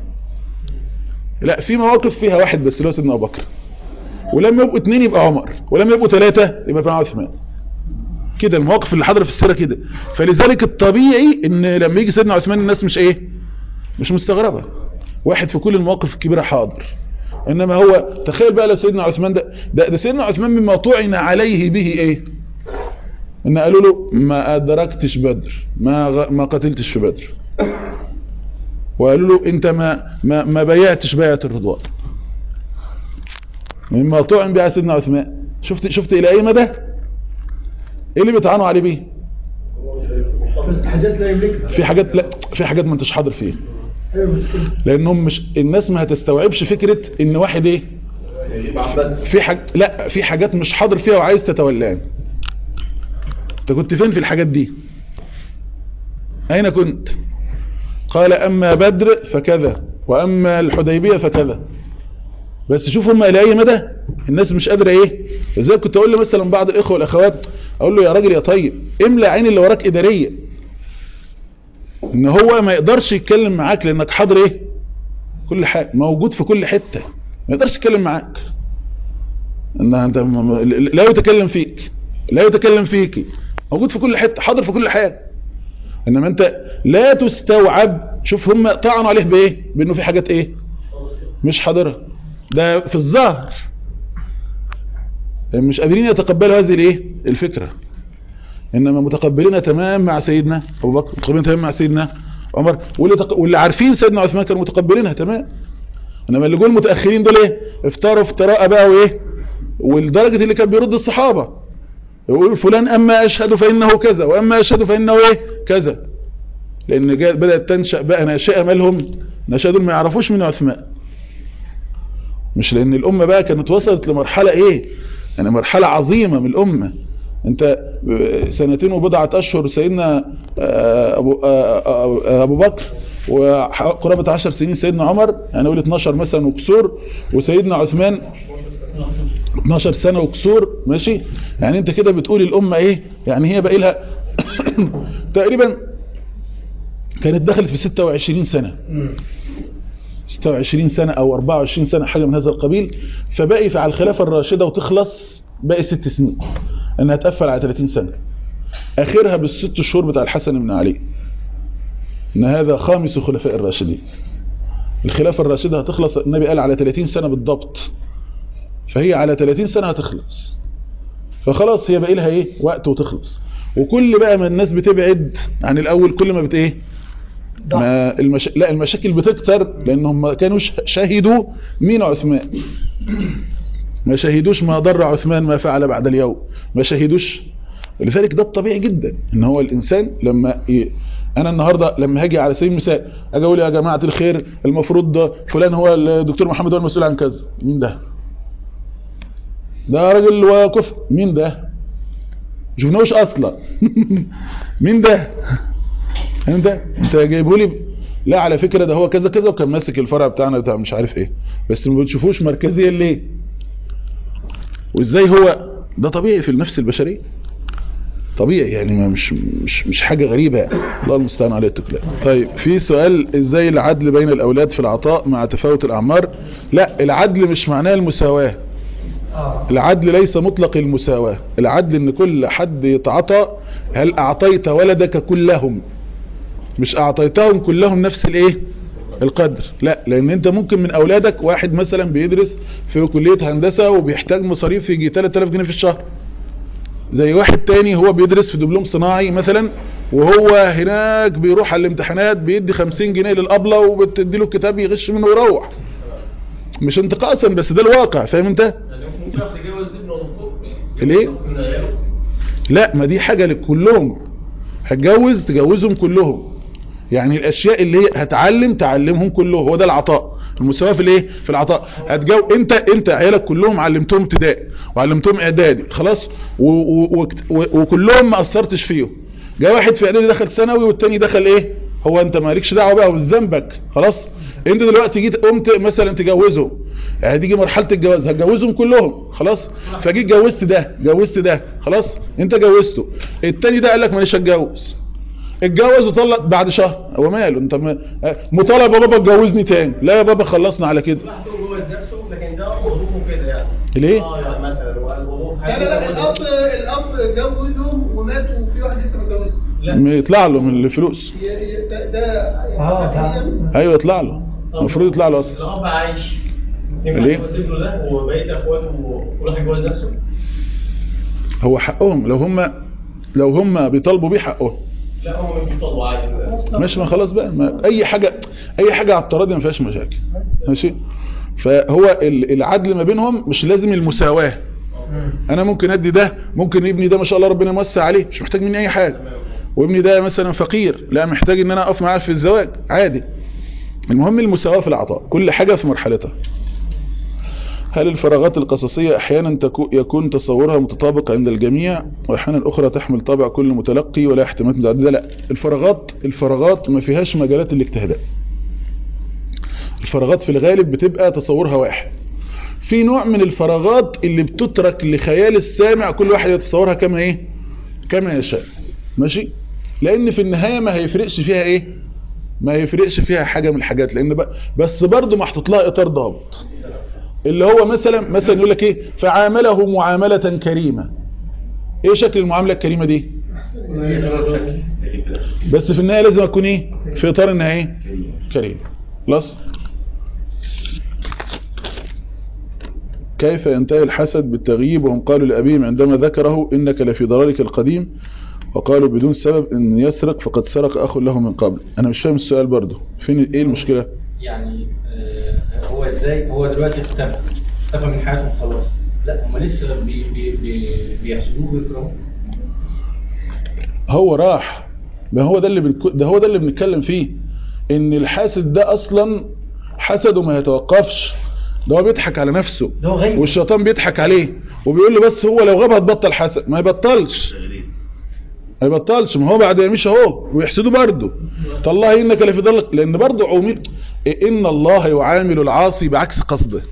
لا في مواقف فيها واحد بس اللي هو سيدنا ابو بكر ولما يبقوا اتنين يبقى عمر ولما يبقوا ثلاثة يبقى معاه عثمان كده المواقف اللي حاضره في السيره كده فلذلك الطبيعي ان لما يجي سيدنا عثمان الناس مش ايه مش مستغربه واحد في كل المواقف الكبيره حاضر انما هو تخيل بقى لو سيدنا عثمان ده ده, ده سيدنا عثمان مما طعن عليه به ايه ان قالوا له ما ادركتش بدر ما غ... ما قتلتش في بدر وقالوا له انت ما ما, ما بيعتش بيعه الرضوان مما طعن بها سيدنا عثمان شفت شفت الى اي مدى ايه اللي بيطعنوا عليه بيه حاجات لا يملكها في حاجات لا في حاجات ما انتش حاضر فيها ايوه بس كده. لانهم مش الناس ما هتستوعبش فكرة ان واحد ايه في حاج لا في حاجات مش حاضر فيها وعايز تتولان انت كنت فين في الحاجات دي اين كنت قال اما بدر فكذا واما الحديبية فكذا بس شوف هم الى اي مدى الناس مش قادرة ايه ازاي كنت اقول له مثلا بعض الاخوة والاخوات اقول له يا راجل يا طيب املى عين اللي وراك ادارية ان هو ما يقدرش يتكلم معاك لانك حاضر ايه كل حاجة موجود في كل حتة ما يقدرش يتكلم معاك ان انت م- م- لا يتكلم فيك لا يتكلم فيك موجود في كل حتة حاضر في كل حاجة انما انت لا تستوعب شوف هم طعنوا عليه بايه بانه في حاجات ايه مش حاضرة ده في الظاهر مش قادرين يتقبلوا هذه الايه الفكرة انما متقبلين تمام مع سيدنا ابو بكر متقبلين تمام مع سيدنا عمر واللي, تق... واللي عارفين سيدنا عثمان كانوا متقبلينها تمام انما اللي جول المتاخرين دول ايه افتروا افتراء بقى وايه والدرجه اللي كان بيرد الصحابه يقول فلان اما اشهد فانه كذا واما اشهد فانه ايه كذا لان جاء بدات تنشا بقى ناشئه مالهم ناشئه دول ما يعرفوش من عثمان مش لان الامه بقى كانت وصلت لمرحله ايه يعني مرحله عظيمه من الامه انت سنتين وبضعة اشهر سيدنا ابو, أبو بكر وقرابة عشر سنين سيدنا عمر يعني اقول 12 مثلا وكسور وسيدنا عثمان 12 سنة وكسور ماشي يعني انت كده بتقول الامة ايه يعني هي بقى لها تقريبا كانت دخلت في 26 سنة 26 سنة او 24 سنة حاجة من هذا القبيل فبقي على الخلافة الراشدة وتخلص باقي ست سنين انها تقفل على 30 سنة اخرها بالست شهور بتاع الحسن بن علي ان هذا خامس خلفاء الراشدين الخلافة الراشدة هتخلص النبي قال على 30 سنة بالضبط فهي على 30 سنة هتخلص فخلاص هي بقى لها ايه وقت وتخلص وكل بقى ما الناس بتبعد عن الاول كل ما بت ايه ما المش... لا المشاكل بتكتر لانهم ما كانوش شهدوا مين عثمان ما شهدوش ما ضر عثمان ما فعل بعد اليوم ما شهدوش ولذلك ده الطبيعي جدا ان هو الانسان لما ي... انا النهاردة لما هاجي على سبيل المثال اجي اقول يا جماعة الخير المفروض ده فلان هو الدكتور محمد هو المسؤول عن كذا مين ده ده راجل وكفء مين ده شفناهوش اصلا مين ده انت انت جايبه لي لا على فكرة ده هو كذا كذا وكان ماسك الفرع بتاعنا بتاع مش عارف ايه بس ما بتشوفوش مركزيا ليه وازاي هو ده طبيعي في النفس البشرية طبيعي يعني ما مش مش مش حاجة غريبة يعني. الله المستعان عليه التكلام طيب في سؤال ازاي العدل بين الاولاد في العطاء مع تفاوت الاعمار لا العدل مش معناه المساواة العدل ليس مطلق المساواة العدل ان كل حد يتعطى هل اعطيت ولدك كلهم مش اعطيتهم كلهم نفس الايه القدر لا لان انت ممكن من اولادك واحد مثلا بيدرس في كلية هندسة وبيحتاج مصاريف يجي 3000 جنيه في الشهر زي واحد تاني هو بيدرس في دبلوم صناعي مثلا وهو هناك بيروح على الامتحانات بيدي 50 جنيه للأبلة وبتدي له الكتاب يغش منه ويروح مش انتقاصا بس ده الواقع فاهم انت ليه لا ما دي حاجة لكلهم هتجوز تجوزهم كلهم يعني الاشياء اللي هي هتعلم تعلمهم كلهم هو ده العطاء المساواة في الايه في العطاء هتجو انت انت عيالك كلهم علمتهم ابتدائي وعلمتهم اعدادي خلاص و و و وكلهم ما اثرتش فيهم جاء واحد في اعدادي دخل ثانوي والتاني دخل ايه هو انت مالكش دعوه بقى وذنبك خلاص انت دلوقتي جيت قمت مثلا تجوزهم يعني تيجي مرحله الجواز هتجوزهم كلهم خلاص فجيت جوزت ده جوزت ده خلاص انت جوزته التاني ده قال لك ماليش هتجوز اتجوز وطلق بعد شهر هو ماله انت م... مطالب يا بابا اتجوزني تاني لا يا بابا خلصنا على كده لكن ده ظروفه كده يعني ليه اه يعني مثلا لا لا لا الاب الاب جوزهم ومات وفي واحد لسه ما اتجوزش ما يطلع له من الفلوس ي- ي- ده ده اه يعني ايوه يطلع له المفروض يطلع له اصلا الاب عايش ينفع ليه؟ يتجوز ابنه ده وبقيه اخواته وراح يتجوز نفسه هو حقهم لو هم لو هم بيطالبوا بيه حقهم لا هم مش بيطلبوا عادي ماشي ما خلاص بقى ما اي حاجة اي حاجة على التراضي ما فيهاش مشاكل ماشي فهو ال- العدل ما بينهم مش لازم المساواة انا ممكن ادي ده ممكن ابني ده ما شاء الله ربنا يوسع عليه مش محتاج مني اي حاجة وابني ده مثلا فقير لا محتاج ان انا اقف معاه في الزواج عادي المهم المساواة في العطاء كل حاجة في مرحلتها هل الفراغات القصصية احيانا تكو يكون تصورها متطابق عند الجميع واحيانا اخرى تحمل طابع كل متلقي ولا احتمالات متعددة لا الفراغات الفراغات ما فيهاش مجالات الاجتهادات الفراغات في الغالب بتبقى تصورها واحد في نوع من الفراغات اللي بتترك لخيال السامع كل واحد يتصورها كما ايه كما يشاء ماشي لان في النهاية ما هيفرقش فيها ايه ما يفرقش فيها حاجة من الحاجات لان ب... بس برضه محطوط لها اطار ضابط اللي هو مثلا مثلا يقول لك ايه فعامله معاملة كريمة ايه شكل المعاملة الكريمة دي بس في النهاية لازم اكون ايه في اطار انها ايه كريم خلاص كيف ينتهي الحسد بالتغييب وهم قالوا لأبيهم عندما ذكره إنك لفي ضلالك القديم وقالوا بدون سبب إن يسرق فقد سرق أخ له من قبل أنا مش فاهم السؤال برضه فين إيه المشكلة يعني آه، هو ازاي هو دلوقتي اختفى اختفى من حياتهم خلاص لا هم لسه بي بي بي بيحسدوه ويكرهوه هو راح ما هو ده اللي بنك... ده هو ده اللي بنتكلم فيه ان الحاسد ده اصلا حسده ما يتوقفش ده هو بيضحك على نفسه ده هو غيب. والشيطان بيضحك عليه وبيقول له بس هو لو غاب هتبطل حسد ما يبطلش ما يبطلش ما هو بعد ما يمشي اهو ويحسده برضه تالله انك لفي ضلك لان برضه عميل ان الله يعامل العاصي بعكس قصده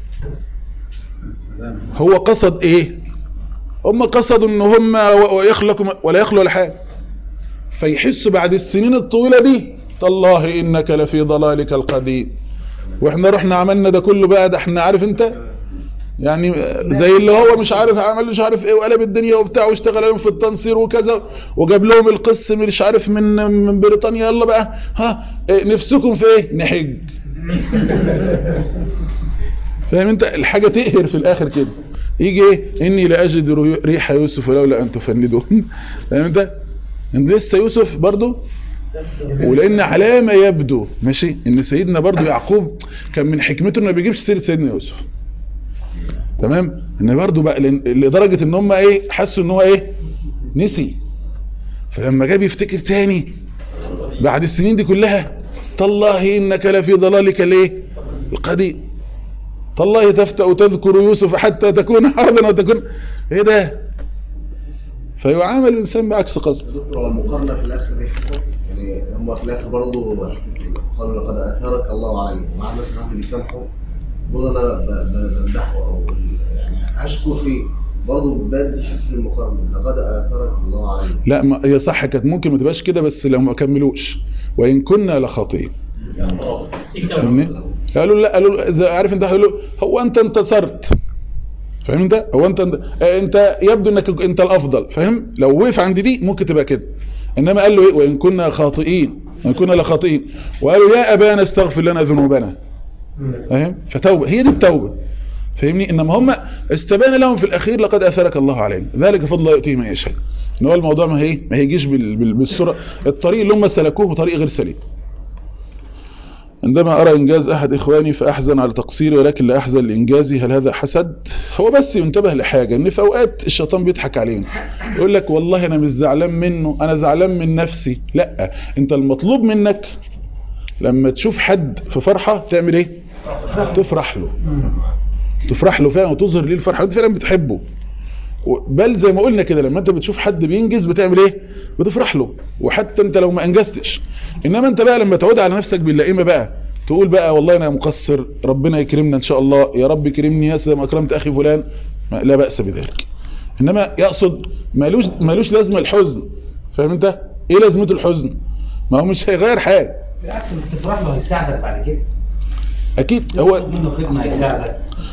هو قصد ايه هم قصدوا ان هم ويخلقوا ولا يخلوا ولا حاجه فيحسوا بعد السنين الطويلة دي تالله انك لفي ضلالك القديم واحنا رحنا عملنا ده كله بقى ده احنا عارف انت يعني زي اللي هو مش عارف عمل مش عارف ايه وقلب الدنيا وبتاع واشتغل لهم في التنصير وكذا وجاب لهم القس مش عارف من من بريطانيا يلا بقى ها إيه نفسكم في ايه نحج فاهم انت الحاجة تقهر في الاخر كده يجي ايه اني لاجد ريح يوسف لولا ان تفندوا فاهم انت ان لسه يوسف برضو ولان على ما يبدو ماشي ان سيدنا برضو يعقوب كان من حكمته انه ما بيجيبش سيره سيدنا يوسف تمام ان برضو بقى لن- لدرجه ان هم ايه حسوا ان هو ايه نسي فلما جاب يفتكر تاني بعد السنين دي كلها تالله انك لفي ضلالك الايه القديم تالله تفتأ تذكر يوسف حتى تكون حربا وتكون ايه ده فيعامل الانسان بعكس قصد دكتور هو المقارنة في الآخر دي حسن يعني هم في الآخر برضه قالوا لقد أثرك الله علي مع مثلا حد بيسامحه برضه أنا ب- ب- بمدحه أو يعني أشكر فيه برضه بدي حتة المقارنة لقد أثرك الله علي لا ما هي صح كانت ممكن ما تبقاش كده بس لو ما كملوش وان كنا لخاطئين فاهمني قالوا لا قالوا له- إذا عارف انت قالوا له، هو انت انتصرت فاهم انت هو انت آه، انت يبدو انك انت الافضل فاهم لو وقف عند دي ممكن تبقى كده انما قال له ايه وان كنا خاطئين وان كنا لخاطئين وقالوا يا ابانا استغفر لنا ذنوبنا فاهم فتوبه هي دي التوبه فاهمني انما هم استبان لهم في الاخير لقد اثرك الله علينا ذلك فضل الله يؤتيه من يشاء ان هو الموضوع ما هي ما هيجيش بال- بال- بالسرعه الطريق اللي هم سلكوه طريق غير سليم عندما أرى إنجاز أحد إخواني فأحزن على تقصيري ولكن لا أحزن لإنجازي هل هذا حسد؟ هو بس ينتبه لحاجة إن في أوقات الشيطان بيضحك علينا يقول لك والله أنا مش زعلان منه أنا زعلان من نفسي لا أنت المطلوب منك لما تشوف حد في فرحة تعمل إيه؟ تفرح له تفرح له فعلا وتظهر ليه الفرحة وأنت فعلا بتحبه بل زي ما قلنا كده لما انت بتشوف حد بينجز بتعمل ايه بتفرح له وحتى انت لو ما انجزتش انما انت بقى لما تعود على نفسك باللئيمه بقى تقول بقى والله انا مقصر ربنا يكرمنا ان شاء الله يا رب يكرمني يا سيدي ما اكرمت اخي فلان ما لا باس بذلك انما يقصد مالوش مالوش لازمه الحزن فاهم انت ايه لازمته الحزن ما هو مش هيغير حاجه بالعكس بتفرح له هيساعدك بعد كده اكيد هو تطلب منه خدمه هيساعدك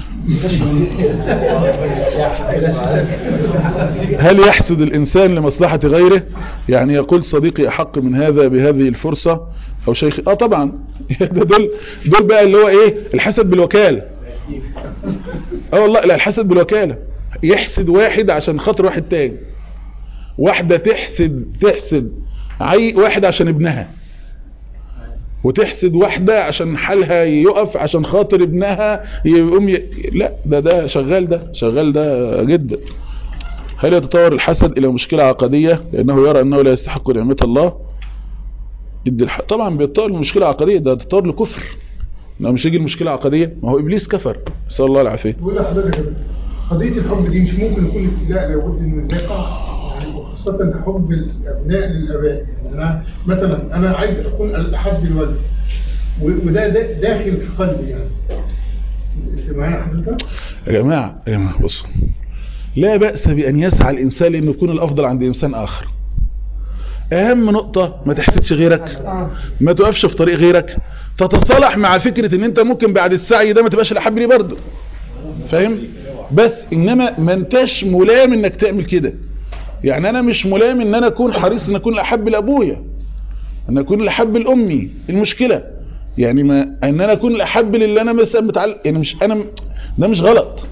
هل يحسد الإنسان لمصلحة غيره يعني يقول صديقي أحق من هذا بهذه الفرصة أو شيخي آه طبعا ده دول, دول بقى اللي هو إيه الحسد بالوكالة آه والله لا الحسد بالوكالة يحسد واحد عشان خاطر واحد تاني واحدة تحسد تحسد عي واحد عشان ابنها وتحسد واحدة عشان حالها يقف عشان خاطر ابنها يقوم ي... لا ده ده شغال ده شغال ده جدا هل يتطور الحسد الى مشكلة عقدية لانه يرى انه لا يستحق نعمة الله يدي الح... طبعا بيتطور لمشكلة عقدية ده تطور لكفر لو مش يجي المشكلة عقدية ما هو ابليس كفر نسال الله العافية بقول لحضرتك كده، قضية الحب دي مش ممكن يكون ابتلاء لابد انه يقع يعني وخاصة حب الابناء للاباء يعني انا مثلا انا عايز اكون الاحب الولد و- وده ده داخل في قلبي يعني انت معايا حضرتك؟ يا جماعة يا جماعة بصوا لا بأس بأن يسعى الإنسان لأنه يكون الأفضل عند إنسان آخر أهم نقطة ما تحسدش غيرك ما توقفش في طريق غيرك تتصالح مع فكرة ان انت ممكن بعد السعي ده ما تبقاش الأحب لي برضه فاهم بس انما ما انتش ملام انك تعمل كده يعني انا مش ملام ان انا اكون حريص ان اكون الاحب لابويا ان اكون الاحب لامي المشكلة يعني ما ان انا اكون الاحب للي انا مثلا متعلق يعني مش انا ده مش غلط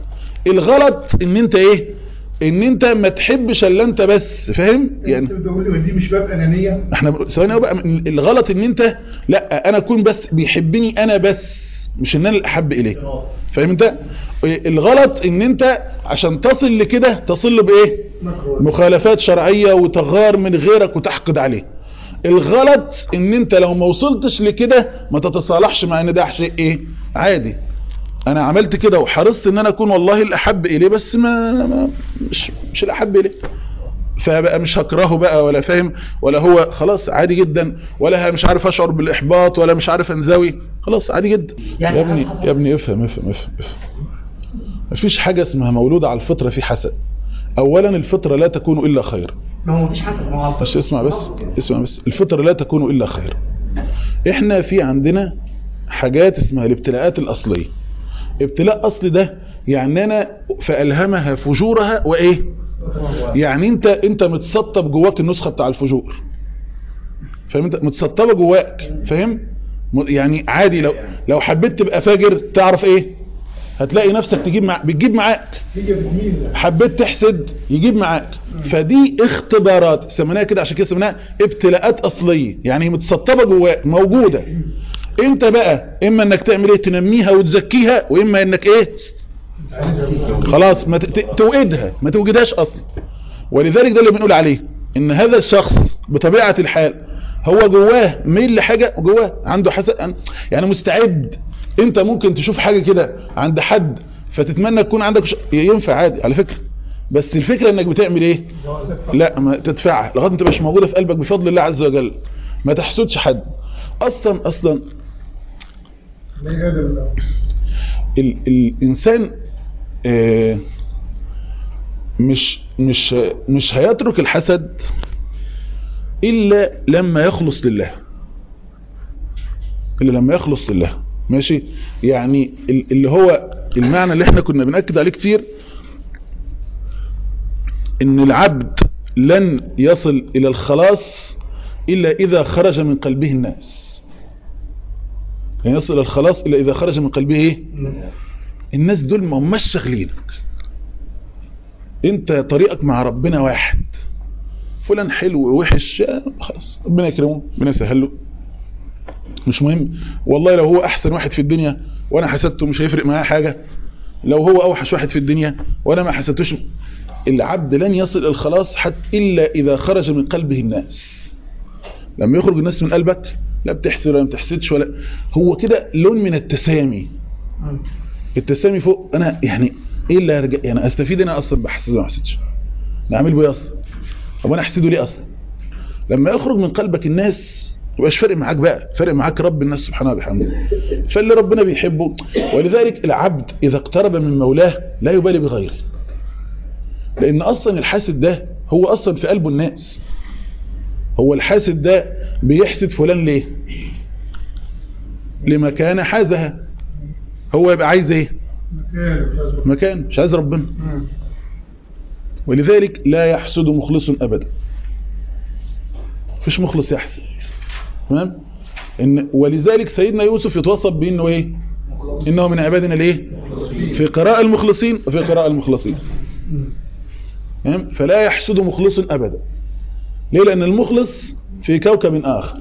الغلط ان انت ايه ان انت ما تحبش الا انت بس فاهم يعني انت بتقول لي دي مش باب انانيه احنا ثواني بقى الغلط ان انت لا انا اكون بس بيحبني انا بس مش ان انا الاحب اليه فاهم انت الغلط ان انت عشان تصل لكده تصل بايه مكروه مخالفات شرعية وتغار من غيرك وتحقد عليه الغلط ان انت لو ما وصلتش لكده ما تتصالحش مع ان ده شيء ايه عادي انا عملت كده وحرصت ان انا اكون والله الاحب اليه بس ما, ما مش مش الاحب اليه فبقى مش هكرهه بقى ولا فاهم ولا هو خلاص عادي جدا ولا مش عارف اشعر بالاحباط ولا مش عارف انزوي خلاص عادي جدا يعني يا ابني حصل- يا ابني افهم افهم افهم افهم مفيش حاجة اسمها مولود على الفطرة في حسد اولا الفطرة لا تكون الا خير ما هو مفيش حسد ما هو بس اسمع بس اسمع بس الفطرة لا تكون الا خير احنا في عندنا حاجات اسمها الابتلاءات الاصلية ابتلاء اصلي ده يعني انا فالهمها فجورها وايه يعني انت انت متسطب جواك النسخة بتاع الفجور فاهم انت متسطبة جواك فاهم م- يعني عادي لو لو حبيت تبقى فاجر تعرف ايه هتلاقي نفسك تجيب مع... بتجيب معاك هي بتميل حبيت تحسد يجيب معاك فدي اختبارات سميناها كده عشان كده سميناها ابتلاءات اصليه يعني هي متسطبه جواك موجوده انت بقى اما انك تعمل ايه تنميها وتزكيها واما انك ايه خلاص ما ت- ت- توقدها ما توجدهاش اصلا ولذلك ده اللي بنقول عليه ان هذا الشخص بطبيعه الحال هو جواه ميل لحاجه جواه عنده حسد يعني مستعد انت ممكن تشوف حاجه كده عند حد فتتمنى تكون عندك ش... ينفع عادي على فكره بس الفكره انك بتعمل ايه لا ما تدفعها لغايه ما تبقاش موجوده في قلبك بفضل الله عز وجل ما تحسدش حد اصلا اصلا لا يقدر ال الانسان آه، مش مش مش هيترك الحسد الا لما يخلص لله الا لما يخلص لله ماشي يعني ال- اللي هو المعنى اللي احنا كنا بنأكد عليه كتير ان العبد لن يصل الى الخلاص الا اذا خرج من قلبه الناس يعني يصل الى الخلاص الا اذا خرج من قلبه ايه الناس دول ما هماش شاغلينك انت طريقك مع ربنا واحد فلان حلو ووحش آه، خلاص ربنا يكرمه ربنا يسهل له مش مهم والله لو هو احسن واحد في الدنيا وانا حسدته مش هيفرق معايا حاجة لو هو اوحش واحد في الدنيا وانا ما حسدتوش العبد لن يصل الى الخلاص حتى الا اذا خرج من قلبه الناس لما يخرج الناس من قلبك لا بتحسد ولا ما بتحسدش ولا هو كده لون من التسامي التسامي فوق انا يعني ايه اللي هرجع يعني استفيد انا اصلا بحسد ولا ما احسدش انا اعمل بيه اصلا طب انا احسده ليه اصلا لما يخرج من قلبك الناس مبقاش فارق معاك بقى فارق معاك رب الناس سبحانه وبحمده فاللي ربنا بيحبه ولذلك العبد اذا اقترب من مولاه لا يبالي بغيره لان اصلا الحاسد ده هو اصلا في قلبه الناس هو الحاسد ده بيحسد فلان ليه لمكان حازها هو يبقى عايز ايه مكان مش عايز ربنا ولذلك لا يحسد مخلص ابدا مفيش مخلص يحسد تمام ان ولذلك سيدنا يوسف يتوصف بانه ايه انه من عبادنا الايه في قراءة المخلصين وفي قراءة المخلصين تمام فلا يحسد مخلص ابدا ليه لان المخلص في كوكب اخر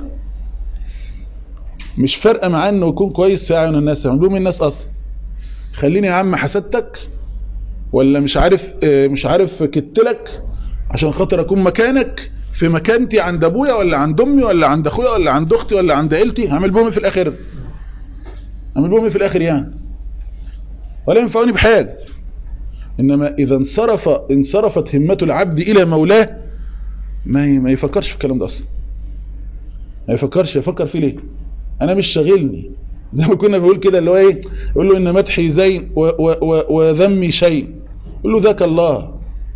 مش فارقه معاه انه يكون كويس في اعين الناس يعملوه الناس اصلا خليني يا عم حسدتك ولا مش عارف آه، مش عارف كتلك عشان خاطر اكون مكانك في مكانتي عند ابويا ولا عند امي ولا عند اخويا ولا عند اختي ولا عند عيلتي هعمل بهم إيه في الاخر هعمل بهم إيه في الاخر يعني ولا ينفعوني بحاجه انما اذا انصرف انصرفت همة العبد الى مولاه ما ي- ما يفكرش في الكلام ده اصلا ما يفكرش يفكر فيه ليه انا مش شاغلني زي ما كنا بنقول كده اللي هو ايه يقول له ان مدحي زين و- و- و- وذمي شيء يقول له ذاك الله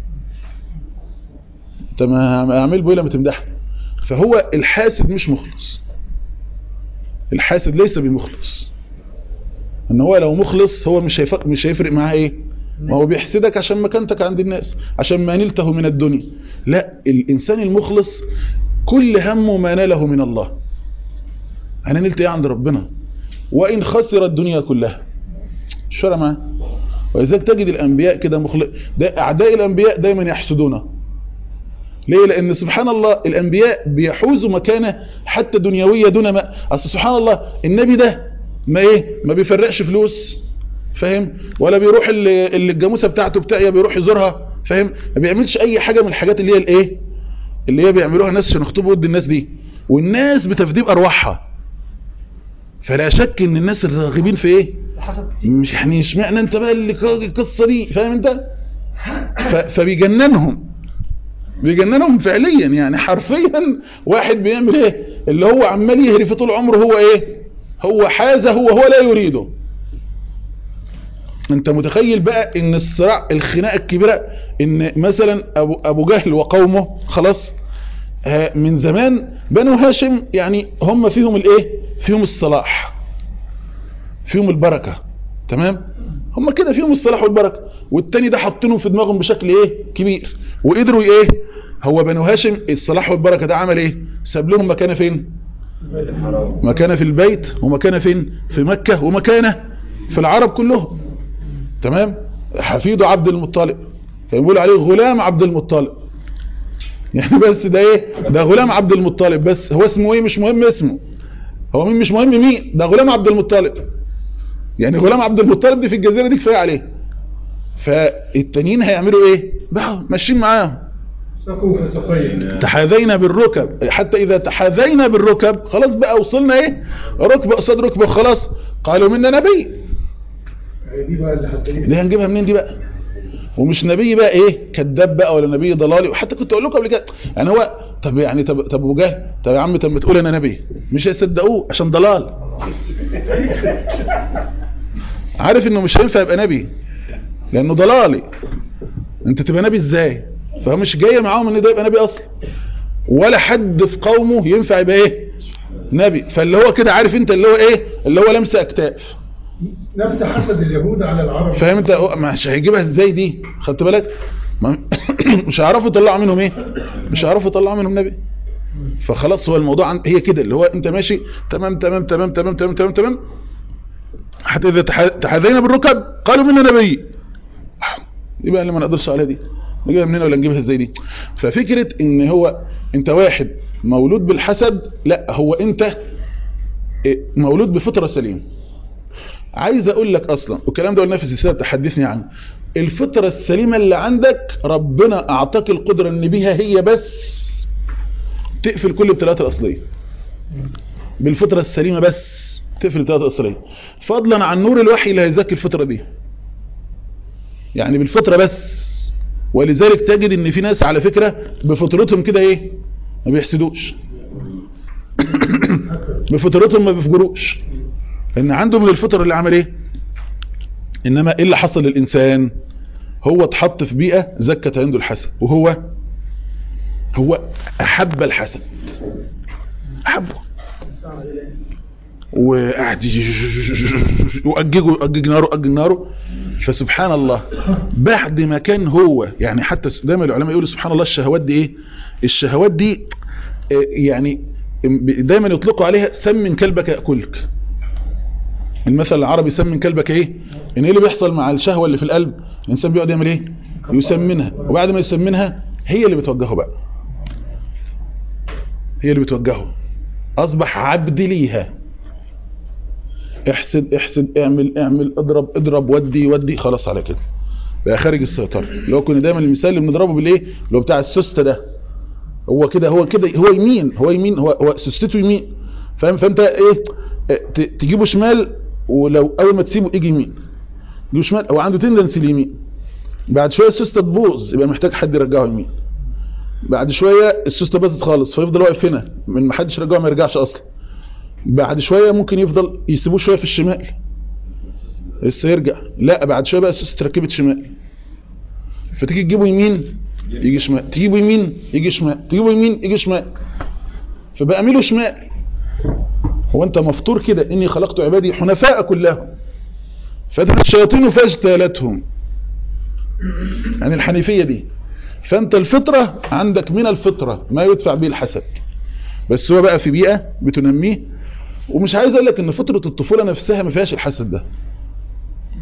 انت ما اعمل به لما تمدحه فهو الحاسد مش مخلص الحاسد ليس بمخلص ان هو لو مخلص هو مش هيفرق مش هيفرق معاه ايه ما هو بيحسدك عشان مكانتك عند الناس عشان ما نلته من الدنيا لا الانسان المخلص كل همه ما ناله من الله انا نلت ايه عند ربنا وان خسر الدنيا كلها مش فارقه معاه ولذلك تجد الانبياء كده مخلق ده اعداء الانبياء دايما يحسدونه ليه لان سبحان الله الانبياء بيحوزوا مكانه حتى دنيويه دون ما اصل سبحان الله النبي ده ما ايه ما بيفرقش فلوس فاهم ولا بيروح اللي, اللي الجاموسه بتاعته بتاعيه بيروح يزورها فاهم ما بيعملش اي حاجه من الحاجات اللي هي الايه اللي هي بيعملوها الناس عشان يخطبوا ود الناس دي والناس بتفديب ارواحها فلا شك ان الناس الراغبين في ايه مش يعني اشمعنى انت بقى اللي القصه دي فاهم انت ف- فبيجننهم بيجننهم فعليا يعني حرفيا واحد بيعمل ايه اللي هو عمال يهري في طول عمره هو ايه هو حازه هو هو لا يريده انت متخيل بقى ان الصراع الخناقه الكبيره ان مثلا ابو ابو جهل وقومه خلاص آه، من زمان بنو هاشم يعني هم فيهم الايه فيهم الصلاح فيهم البركه تمام هم كده فيهم الصلاح والبركه والتاني ده حاطينهم في دماغهم بشكل ايه كبير وقدروا ايه هو بنو هاشم الصلاح والبركه ده عمل ايه ساب لهم مكانه فين مكانه في البيت ومكانه فين في مكه ومكانه في العرب كلهم تمام حفيده عبد المطلب كان بيقول عليه غلام عبد المطلب يعني بس ده ايه ده غلام عبد المطلب بس هو اسمه ايه مش مهم اسمه هو مين مش مهم مين ده غلام عبد المطلب يعني غلام عبد المطلب دي في الجزيره دي كفايه عليه فالتانيين هيعملوا ايه بقى ماشيين معاهم سقوا فسقين تحاذينا بالركب حتى اذا تحاذينا بالركب خلاص بقى وصلنا ايه ركبه قصاد ركبه خلاص قالوا منا نبي هي دي بقى اللي هتلاقيه دي هنجيبها منين دي بقى ومش نبي بقى ايه كذاب بقى ولا نبي ضلالي وحتى كنت اقول لكم قبل كده يعني هو طب يعني طب طب ابو جهل طب يا عم طب ما تقول انا نبي مش هيصدقوه عشان ضلال عارف انه مش هينفع يبقى نبي لانه ضلالي انت تبقى نبي ازاي فهو مش جايه معاهم ان ده يبقى نبي اصلا ولا حد في قومه ينفع يبقى ايه نبي فاللي هو كده عارف انت اللي هو ايه اللي هو لمسه اكتاف نفس حسد اليهود على العرب فاهم انت مش هيجيبها ازاي دي خدت بالك ما- مش هيعرفوا يطلعوا منهم ايه مش هيعرفوا يطلعوا منهم نبي فخلاص هو الموضوع عن... هي كده اللي هو انت ماشي تمام تمام تمام تمام تمام تمام تمام حتى اذا تح... تحاذينا بالركب قالوا منا نبي دي بقى اللي ما نقدرش عليها دي نجيبها منين ولا نجيبها ازاي دي ففكره ان هو انت واحد مولود بالحسد لا هو انت إيه، مولود بفطره سليمه عايز اقول لك اصلا والكلام ده قلناه في السلسله تحدثني عنه الفطره السليمه اللي عندك ربنا اعطاك القدره ان بيها هي بس تقفل كل الابتلاءات الاصليه بالفطره السليمه بس تقفل الابتلاءات الاصليه فضلا عن نور الوحي اللي هيزكي الفطره دي يعني بالفطره بس ولذلك تجد ان في ناس على فكره بفطرتهم كده ايه ما بيحسدوش بفطرتهم ما بيفجروش ان عنده من الفطر اللي عمل ايه انما ايه اللي حصل للانسان هو اتحط في بيئة زكت عنده الحسد وهو هو احب الحسد احبه وقعد يؤججه يؤجج ناره يؤجج ناره فسبحان الله بعد ما كان هو يعني حتى دايما العلماء يقولوا سبحان الله الشهوات دي ايه الشهوات دي آه، يعني دايما يطلقوا عليها سمن كلبك يأكلك المثل العربي سمن كلبك ايه ان ايه اللي بيحصل مع الشهوة اللي في القلب الانسان بيقعد يعمل ايه يسمنها وبعد ما يسمنها هي اللي بتوجهه بقى هي اللي بتوجهه اصبح عبد ليها احسد احسد اعمل اعمل اضرب اضرب ودي ودي خلاص على كده بقى خارج السيطرة اللي هو كنا دايما المثال اللي بنضربه بالايه اللي هو بتاع السوسته ده هو كده هو كده هو يمين هو يمين هو هو سوستته يمين فاهم فانت ايه ت- تجيبه شمال ولو اول ما تسيبه يجي يمين تجيبه شمال هو عنده تندنسي اليمين بعد شويه السوسته تبوظ يبقى محتاج حد يرجعه يمين بعد شويه السوسته باظت خالص فيفضل واقف هنا من ما حدش يرجعه ما يرجعش اصلا بعد شويه ممكن يفضل يسيبوه شويه في الشمال لسه يرجع لا بعد شويه بقى السوسته اتركبت شمال فتيجي تجيبه يمين يجي شمال تجيبه يمين يجي شمال تجيبه يمين يجي شمال فبقى ميله شمال هو انت مفطور كده اني خلقت عبادي حنفاء كلهم فاتت الشياطين فاجتالتهم يعني الحنيفية دي فانت الفطرة عندك من الفطرة ما يدفع به الحسد بس هو بقى في بيئة بتنميه ومش عايز اقول لك ان فطرة الطفولة نفسها ما فيهاش الحسد ده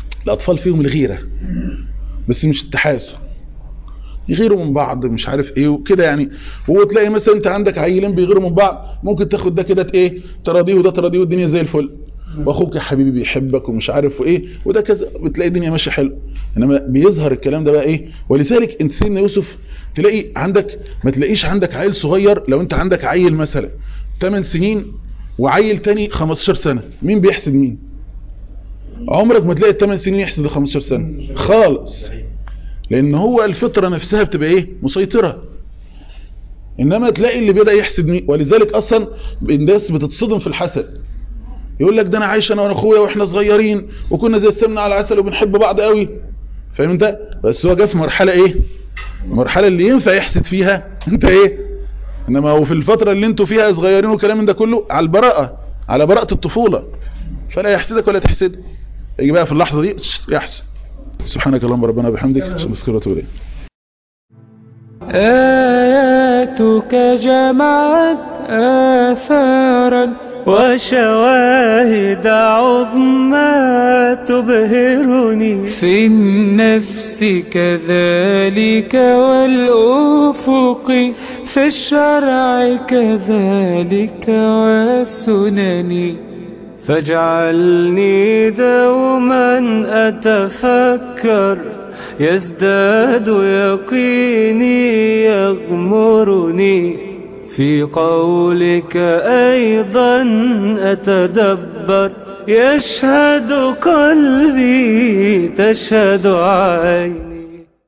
الأطفال فيهم الغيرة بس مش التحاسن يغيروا من بعض مش عارف ايه وكده يعني وتلاقي مثلا انت عندك عيلين بيغيروا من بعض ممكن تاخد ده كده ايه تراضيه وده تراضيه والدنيا زي الفل واخوك يا حبيبي بيحبك ومش عارف وايه وده كذا بتلاقي الدنيا ماشيه حلو انما بيظهر الكلام ده بقى ايه ولذلك انت سيدنا يوسف تلاقي عندك ما تلاقيش عندك عيل صغير لو انت عندك عيل مثلا 8 سنين وعيل تاني 15 سنة مين بيحسد مين عمرك ما تلاقي الثمان سنين يحسد ال 15 سنة خالص لان هو الفطرة نفسها بتبقى ايه مسيطرة انما تلاقي اللي بدأ يحسد مين ولذلك اصلا الناس بتتصدم في الحسد يقول لك ده انا عايش انا واخويا واحنا صغيرين وكنا زي السمنه على العسل وبنحب بعض قوي فاهم انت بس هو جه في مرحله ايه المرحله اللي ينفع يحسد فيها انت ايه انما هو في الفتره اللي انتوا فيها صغيرين والكلام من ده كله على البراءه على براءه الطفوله فلا يحسدك ولا تحسده يجي بقى في اللحظه دي يحسد سبحانك اللهم ربنا وبحمدك عشان نذكر وتقول ايه آياتك جمعت آثارا وشواهد عظمى تبهرني في النفس كذلك والأفق في الشرع كذلك والسنن فاجعلني دوما أتفكر يزداد يقيني يغمرني في قولك أيضا أتدبر يشهد قلبي تشهد عيني